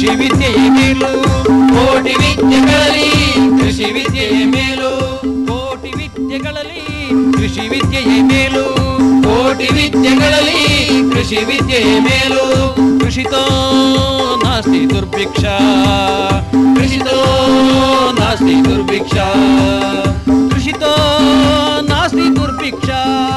ಕೃಷಿ ವಿದ್ಯೆಯೇ ಮೇಲು ಕೋಟಿ ವಿದ್ಯೆಗಳಲ್ಲಿ ಕೃಷಿ ವಿದ್ಯೆಯೇ ಮೇಲು ಕೋಟಿ ವಿದ್ಯೆಗಳಲ್ಲಿ ಕೃಷಿ ವಿದ್ಯೆಯೇ ಮೇಲು ಕೋಟಿ ವಿದ್ಯೆಗಳಲ್ಲಿ ಕೃಷಿ ವಿದ್ಯೆಯೇ ಮೇಲು ಕೃಷಿತೋ ನಾಸ್ತಿ ದುರ್ಭಿಕ್ಷ ಕೃಷಿತೋ ನಾಸ್ತಿ ದುರ್ಭಿಕ್ಷ ಕೃಷಿತೋ ನಾಸ್ತಿ ದುರ್ಭಿಕ್ಷ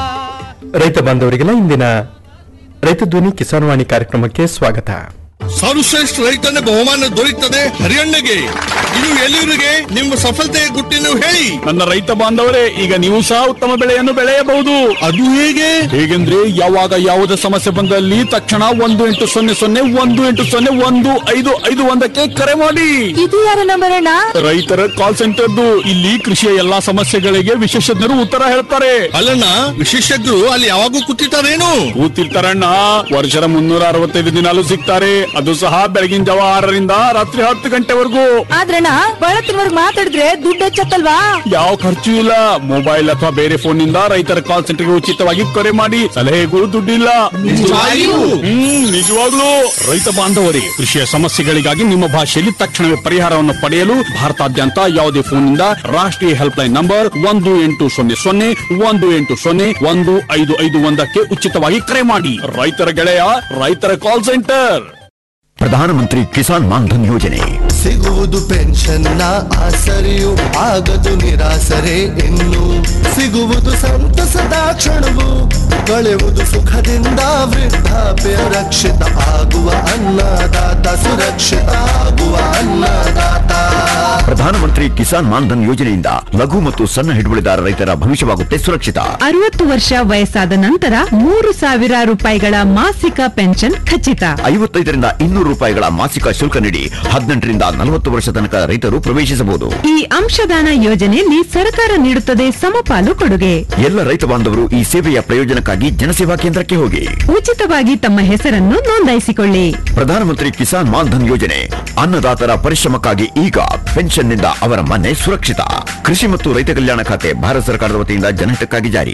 ರೈತ ಬಾಂಧವರಿಗೆಲ್ಲ ಇಂದಿನ ರೈತ ಧ್ವನಿ ಕಿಸಾನ್ ವಾಣಿ ಕಾರ್ಯಕ್ರಮಕ್ಕೆ ಸ್ವಾಗತ ಸರ್ವಶ್ರೇಷ್ಠ ರೈತನ ಬಹುಮಾನ ದೊರೆಯುತ್ತದೆ ಹರಿಯಣ್ಣಗೆ ಇದು ಎಲ್ಲಿವರಿಗೆ ನಿಮ್ಮ ಸಫಲತೆಯ ಗುಟ್ಟಿನ ಹೇಳಿ ನನ್ನ ರೈತ ಬಾಂಧವರೇ ಈಗ ನೀವು ಸಹ ಉತ್ತಮ ಬೆಳೆಯನ್ನು ಬೆಳೆಯಬಹುದು ಅದು ಹೇಗೆ ಹೇಗೆಂದ್ರೆ ಯಾವಾಗ ಯಾವುದೇ ಸಮಸ್ಯೆ ಬಂದಲ್ಲಿ ತಕ್ಷಣ ಒಂದು ಎಂಟು ಸೊನ್ನೆ ಸೊನ್ನೆ ಒಂದು ಎಂಟು ಸೊನ್ನೆ ಒಂದು ಐದು ಐದು ಒಂದಕ್ಕೆ ಕರೆ ಮಾಡಿ ಇದು ಯಾರ ನಂಬರ್ ಅಣ್ಣ ರೈತರ ಕಾಲ್ ಸೆಂಟರ್ದು ಇಲ್ಲಿ ಕೃಷಿಯ ಎಲ್ಲಾ ಸಮಸ್ಯೆಗಳಿಗೆ ವಿಶೇಷಜ್ಞರು ಉತ್ತರ ಹೇಳ್ತಾರೆ ಅಲ್ಲಣ್ಣ ವಿಶೇಷಜ್ಞರು ಅಲ್ಲಿ ಯಾವಾಗೂ ಕೂತಿರ್ತಾರೇನು ಕೂತಿರ್ತಾರಣ್ಣ ವರ್ಷದ ಮುನ್ನೂರ ಅರವತ್ತೈದು ದಿನಾಲು ಸಿಗ್ತಾರೆ ಅದು ಸಹ ಬೆಳಗಿನ ಜಾವ ಆರರಿಂದ ರಾತ್ರಿ ಹತ್ತು ಗಂಟೆವರೆಗೂ ಆದ್ರಣ್ಣ ಬಳತ್ತಿನವರ್ಗ್ ಮಾತಾಡಿದ್ರೆ ದುಡ್ಡು ಹೆಚ್ಚತ್ತಲ್ವಾ ಯಾವ ಖರ್ಚು ಇಲ್ಲ ಮೊಬೈಲ್ ಅಥವಾ ಬೇರೆ ಫೋನ್ ನಿಂದ ರೈತರ ಕಾಲ್ ಸೆಂಟರ್ಗೆ ಉಚಿತವಾಗಿ ಕರೆ ಮಾಡಿ ಸಲಹೆಗೂ ದುಡ್ಡಿಲ್ಲ ನಿಜವಾಗಿಯೂ? ಹ್ಮ್ ನಿಜವಾಗ್ಲೂ ರೈತ ಬಾಂಧವರೇ ಕೃಷಿಯ ಸಮಸ್ಯೆಗಳಿಗಾಗಿ ನಿಮ್ಮ ಭಾಷೆಯಲ್ಲಿ ತಕ್ಷಣವೇ ಪರಿಹಾರವನ್ನು ಪಡೆಯಲು ಭಾರತಾದ್ಯಂತ ಯಾವುದೇ ಫೋನ್ ನಿಂದ ರಾಷ್ಟ್ರೀಯ ಹೆಲ್ಪ್ ಲೈನ್ ನಂಬರ್ ಒಂದು ಎಂಟು ಸೊನ್ನೆ ಸೊನ್ನೆ ಒಂದು ಎಂಟು ಸೊನ್ನೆ ಒಂದು ಐದು ಐದು ಒಂದಕ್ಕೆ ಉಚಿತವಾಗಿ ಕರೆ ಮಾಡಿ ರೈತರ ಗೆಳೆಯ ರೈತರ ಕಾಲ್ ಸೆಂಟರ್ ಪ್ರಧಾನಮಂತ್ರಿ ಕಿಸಾನ್ ಮಾನ್ಧನ್ ಯೋಜನೆ ಸಿಗುವುದು ಪೆನ್ಷನ್ನ ಆಸರೆಯು ಆಗದು ನಿರಾಸರೆ ಇನ್ನು ಸಿಗುವುದು ಸಂತಸದ ಕ್ಷಣವು ಕಳೆಯುವುದು ಸುಖದಿಂದ ವೃದ್ಧಾಪ್ಯ ರಕ್ಷಿತ ಆಗುವ ಅನ್ನದಾತ ಸುರಕ್ಷಿತ ಆಗುವ ಅನ್ನದಾತ ಪ್ರಧಾನಮಂತ್ರಿ ಕಿಸಾನ್ ಮಾನ್ಧನ್ ಯೋಜನೆಯಿಂದ ಲಘು ಮತ್ತು ಸಣ್ಣ ಹಿಡುವಳಿದಾರ ರೈತರ ಭವಿಷ್ಯವಾಗುತ್ತೆ ಸುರಕ್ಷಿತ ಅರವತ್ತು ವರ್ಷ ವಯಸ್ಸಾದ ನಂತರ ಮೂರು ಸಾವಿರ ರೂಪಾಯಿಗಳ ಮಾಸಿಕ ಪೆನ್ಷನ್ ಖಚಿತ ಐವತ್ತೈದರಿಂದ ಇನ್ನೂರು ರೂಪಾಯಿಗಳ ಮಾಸಿಕ ಶುಲ್ಕ ನೀಡಿ ಹದಿನೆಂಟರಿಂದ ನಲವತ್ತು ವರ್ಷ ತನಕ ರೈತರು ಪ್ರವೇಶಿಸಬಹುದು ಈ ಅಂಶದಾನ ಯೋಜನೆಯಲ್ಲಿ ಸರ್ಕಾರ ನೀಡುತ್ತದೆ ಸಮಪಾಲು ಕೊಡುಗೆ ಎಲ್ಲ ರೈತ ಬಾಂಧವರು ಈ ಸೇವೆಯ ಪ್ರಯೋಜನಕ್ಕಾಗಿ ಜನಸೇವಾ ಕೇಂದ್ರಕ್ಕೆ ಹೋಗಿ ಉಚಿತವಾಗಿ ತಮ್ಮ ಹೆಸರನ್ನು ನೋಂದಾಯಿಸಿಕೊಳ್ಳಿ ಪ್ರಧಾನಮಂತ್ರಿ ಕಿಸಾನ್ ಮಾನ್ಧನ್ ಯೋಜನೆ ಅನ್ನದಾತರ ಪರಿಶ್ರಮಕ್ಕಾಗಿ ಈಗ ಪೆನ್ಷನ್ನಿಂದ ಅವರ ಮನೆ ಸುರಕ್ಷಿತ ಕೃಷಿ ಮತ್ತು ರೈತ ಕಲ್ಯಾಣ ಖಾತೆ ಭಾರತ ಸರ್ಕಾರದ ವತಿಯಿಂದ ಜನಹಿತಕ್ಕಾಗಿ ಜಾರಿ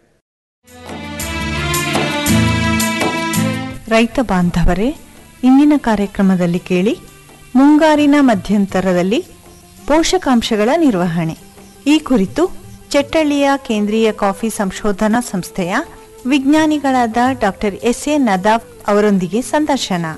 ರೈತ ಬಾಂಧವರೇ ಇಂದಿನ ಕಾರ್ಯಕ್ರಮದಲ್ಲಿ ಕೇಳಿ ಮುಂಗಾರಿನ ಮಧ್ಯಂತರದಲ್ಲಿ ಪೋಷಕಾಂಶಗಳ ನಿರ್ವಹಣೆ ಈ ಕುರಿತು ಚೆಟ್ಟಳ್ಳಿಯ ಕೇಂದ್ರೀಯ ಕಾಫಿ ಸಂಶೋಧನಾ ಸಂಸ್ಥೆಯ ವಿಜ್ಞಾನಿಗಳಾದ ಡಾಕ್ಟರ್ ಎಸ್ ಎ ನದಾಫ್ ಅವರೊಂದಿಗೆ ಸಂದರ್ಶನ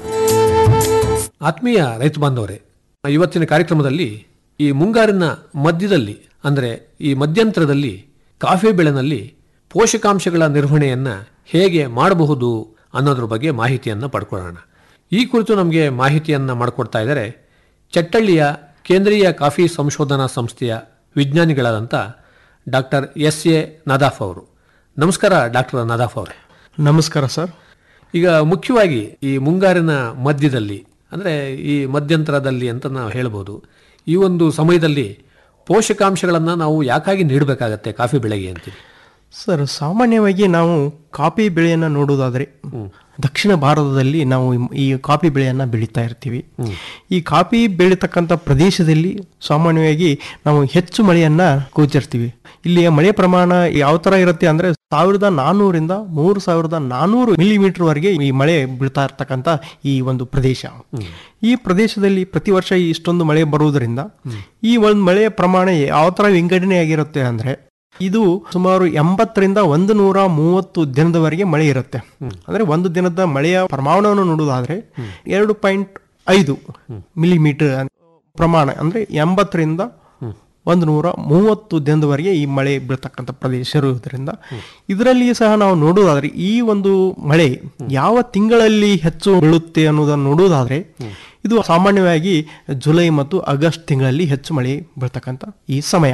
ಆತ್ಮೀಯ ರೈತ ಬಾಂಧವರೇ ಇವತ್ತಿನ ಕಾರ್ಯಕ್ರಮದಲ್ಲಿ ಈ ಮುಂಗಾರಿನ ಮಧ್ಯದಲ್ಲಿ ಅಂದರೆ ಈ ಮಧ್ಯಂತರದಲ್ಲಿ ಕಾಫಿ ಬೆಳೆನಲ್ಲಿ ಪೋಷಕಾಂಶಗಳ ನಿರ್ವಹಣೆಯನ್ನು ಹೇಗೆ ಮಾಡಬಹುದು ಅನ್ನೋದ್ರ ಬಗ್ಗೆ ಮಾಹಿತಿಯನ್ನು ಪಡ್ಕೊಳ್ಳೋಣ ಈ ಕುರಿತು ನಮಗೆ ಮಾಹಿತಿಯನ್ನು ಮಾಡಿಕೊಡ್ತಾ ಇದ್ದಾರೆ ಚಟ್ಟಳ್ಳಿಯ ಕೇಂದ್ರೀಯ ಕಾಫಿ ಸಂಶೋಧನಾ ಸಂಸ್ಥೆಯ ವಿಜ್ಞಾನಿಗಳಾದಂಥ ಡಾಕ್ಟರ್ ಎಸ್ ಎ ನದಾಫ್ ಅವರು ನಮಸ್ಕಾರ ಡಾಕ್ಟರ್ ನದಾಫ್ ಅವರೇ ನಮಸ್ಕಾರ ಸರ್ ಈಗ ಮುಖ್ಯವಾಗಿ ಈ ಮುಂಗಾರಿನ ಮಧ್ಯದಲ್ಲಿ ಅಂದರೆ ಈ ಮಧ್ಯಂತರದಲ್ಲಿ ಅಂತ ನಾವು ಹೇಳ್ಬೋದು ಈ ಒಂದು ಸಮಯದಲ್ಲಿ ಪೋಷಕಾಂಶಗಳನ್ನು ನಾವು ಯಾಕಾಗಿ ನೀಡಬೇಕಾಗತ್ತೆ ಕಾಫಿ ಬೆಳೆಗೆ ಅಂತೀವಿ ಸರ್ ಸಾಮಾನ್ಯವಾಗಿ ನಾವು ಕಾಫಿ ಬೆಳೆಯನ್ನು ನೋಡುವುದಾದರೆ ದಕ್ಷಿಣ ಭಾರತದಲ್ಲಿ ನಾವು ಈ- ಈ ಕಾಫಿ ಬೆಳೆಯನ್ನು ಬೆಳೀತಾ ಇರ್ತೀವಿ ಈ ಕಾಫಿ ಬೆಳೀತಕ್ಕಂಥ ಪ್ರದೇಶದಲ್ಲಿ ಸಾಮಾನ್ಯವಾಗಿ ನಾವು ಹೆಚ್ಚು ಮಳೆಯನ್ನು ಗೋಚರಿಸ್ತೀವಿ ಇಲ್ಲಿಯ ಮಳೆ ಪ್ರಮಾಣ ಯಾವ ಥರ ಇರುತ್ತೆ ಅಂದರೆ ಸಾವಿರದ ನಾನ್ನೂರಿಂದ ಮೂರು ಸಾವಿರದ ನಾನ್ನೂರು ಮಿಲಿಮೀಟರ್ ವರೆಗೆ ಈ ಮಳೆ ಬೀಳ್ತಾ ಇರ್ತಕ್ಕಂಥ ಈ ಒಂದು ಪ್ರದೇಶ ಈ ಪ್ರದೇಶದಲ್ಲಿ ಪ್ರತಿ ವರ್ಷ ಇಷ್ಟೊಂದು ಮಳೆ ಬರುವುದರಿಂದ ಈ ಒಂದು ಮಳೆಯ ಪ್ರಮಾಣ ಯಾವ ಥರ ವಿಂಗಡಣೆ ಆಗಿರುತ್ತೆ ಅಂದರೆ ಇದು ಸುಮಾರು ಎಂಬತ್ತರಿಂದ ಒಂದು ನೂರ ಮೂವತ್ತು ದಿನದವರೆಗೆ ಮಳೆ ಇರುತ್ತೆ ಅಂದ್ರೆ ಒಂದು ದಿನದ ಮಳೆಯ ಪ್ರಮಾಣವನ್ನು ನೋಡುವುದಾದ್ರೆ ಎರಡು ಪಾಯಿಂಟ್ ಐದು ಮಿಲಿಮೀಟರ್ ಪ್ರಮಾಣ ಅಂದ್ರೆ ಎಂಬತ್ತರಿಂದ ಒಂದು ನೂರ ಮೂವತ್ತು ದಿನದವರೆಗೆ ಈ ಮಳೆ ಬೀಳ್ತಕ್ಕಂಥ ಪ್ರದೇಶ ಇರುವುದರಿಂದ ಇದರಲ್ಲಿ ಸಹ ನಾವು ನೋಡುವುದಾದ್ರೆ ಈ ಒಂದು ಮಳೆ ಯಾವ ತಿಂಗಳಲ್ಲಿ ಹೆಚ್ಚು ಬೀಳುತ್ತೆ ಅನ್ನೋದನ್ನು ನೋಡುವುದಾದ್ರೆ ಇದು ಸಾಮಾನ್ಯವಾಗಿ ಜುಲೈ ಮತ್ತು ಆಗಸ್ಟ್ ತಿಂಗಳಲ್ಲಿ ಹೆಚ್ಚು ಮಳೆ ಬೀಳ್ತಕ್ಕಂಥ ಈ ಸಮಯ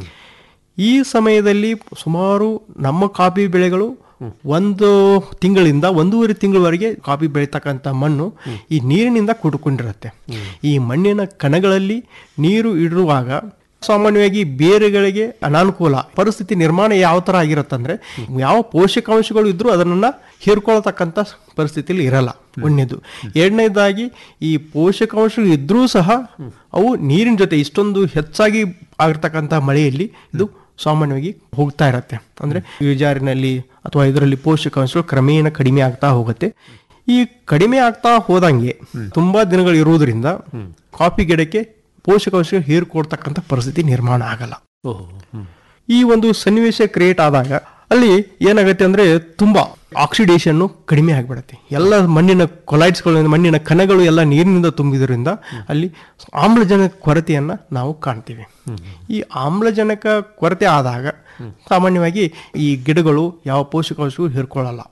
ಈ ಸಮಯದಲ್ಲಿ ಸುಮಾರು ನಮ್ಮ ಕಾಫಿ ಬೆಳೆಗಳು ಒಂದು ತಿಂಗಳಿಂದ ಒಂದೂವರೆ ತಿಂಗಳವರೆಗೆ ಕಾಫಿ ಬೆಳೀತಕ್ಕಂಥ ಮಣ್ಣು ಈ ನೀರಿನಿಂದ ಕೂಡಿಕೊಂಡಿರುತ್ತೆ ಈ ಮಣ್ಣಿನ ಕಣಗಳಲ್ಲಿ ನೀರು ಇಡುವಾಗ ಸಾಮಾನ್ಯವಾಗಿ ಬೇರುಗಳಿಗೆ ಅನಾನುಕೂಲ ಪರಿಸ್ಥಿತಿ ನಿರ್ಮಾಣ ಯಾವ ತರ ಆಗಿರುತ್ತಂದ್ರೆ ಯಾವ ಪೋಷಕಾಂಶಗಳು ಇದ್ರೂ ಅದನ್ನ ಹೀರ್ಕೊಳ್ತಕ್ಕಂಥ ಪರಿಸ್ಥಿತಿಯಲ್ಲಿ ಇರಲ್ಲ ಒಂದನೇದು ಎರಡನೇದಾಗಿ ಈ ಪೋಷಕಾಂಶಗಳು ಇದ್ರೂ ಸಹ ಅವು ನೀರಿನ ಜೊತೆ ಇಷ್ಟೊಂದು ಹೆಚ್ಚಾಗಿ ಆಗಿರ್ತಕ್ಕಂಥ ಮಳೆಯಲ್ಲಿ ಇದು ಸಾಮಾನ್ಯವಾಗಿ ಹೋಗ್ತಾ ಇರತ್ತೆ ಅಂದ್ರೆ ಇಳಿಜಾರಿನಲ್ಲಿ ಅಥವಾ ಇದರಲ್ಲಿ ಪೋಷಕಾಂಶಗಳು ಕ್ರಮೇಣ ಕಡಿಮೆ ಆಗ್ತಾ ಹೋಗುತ್ತೆ ಈ ಕಡಿಮೆ ಆಗ್ತಾ ಹೋದಂಗೆ ತುಂಬಾ ದಿನಗಳು ಇರುವುದರಿಂದ ಕಾಫಿ ಗಿಡಕ್ಕೆ ಪೋಷಕಾಂಶ ಹೀರ್ಕೊಡ್ತಕ್ಕಂಥ ಪರಿಸ್ಥಿತಿ ನಿರ್ಮಾಣ ಆಗಲ್ಲ ಓಹೋ ಹ್ಮ್. ಈ ಒಂದು ಸನ್ನಿವೇಶ ಕ್ರಿಯೇಟ್ ಆದಾಗ ಅಲ್ಲಿ ಏನಾಗುತ್ತೆ ಅಂದ್ರೆ ತುಂಬಾ ಆಕ್ಸಿಡೇಷನ್ ಕಡಿಮೆ ಆಗಿಬಿಡುತ್ತೆ ಎಲ್ಲ ಮಣ್ಣಿನ ಕೊಲೈಡ್ಸ್ಗಳು ಮಣ್ಣಿನ ಕಣಗಳು ಎಲ್ಲ ನೀರಿನಿಂದ ತುಂಬಿದ್ರಿಂದ ಅಲ್ಲಿ ಆಮ್ಲಜನಕ ಕೊರತೆಯನ್ನ ನಾವು ಕಾಣ್ತೀವಿ ಈ ಆಮ್ಲಜನಕ ಕೊರತೆ ಆದಾಗ ಸಾಮಾನ್ಯವಾಗಿ ಈ ಗಿಡಗಳು ಯಾವ ಪೋಷಕಾಂಶವೂ ಹೀರ್ಕೊಳ್ಳಲ್ಲ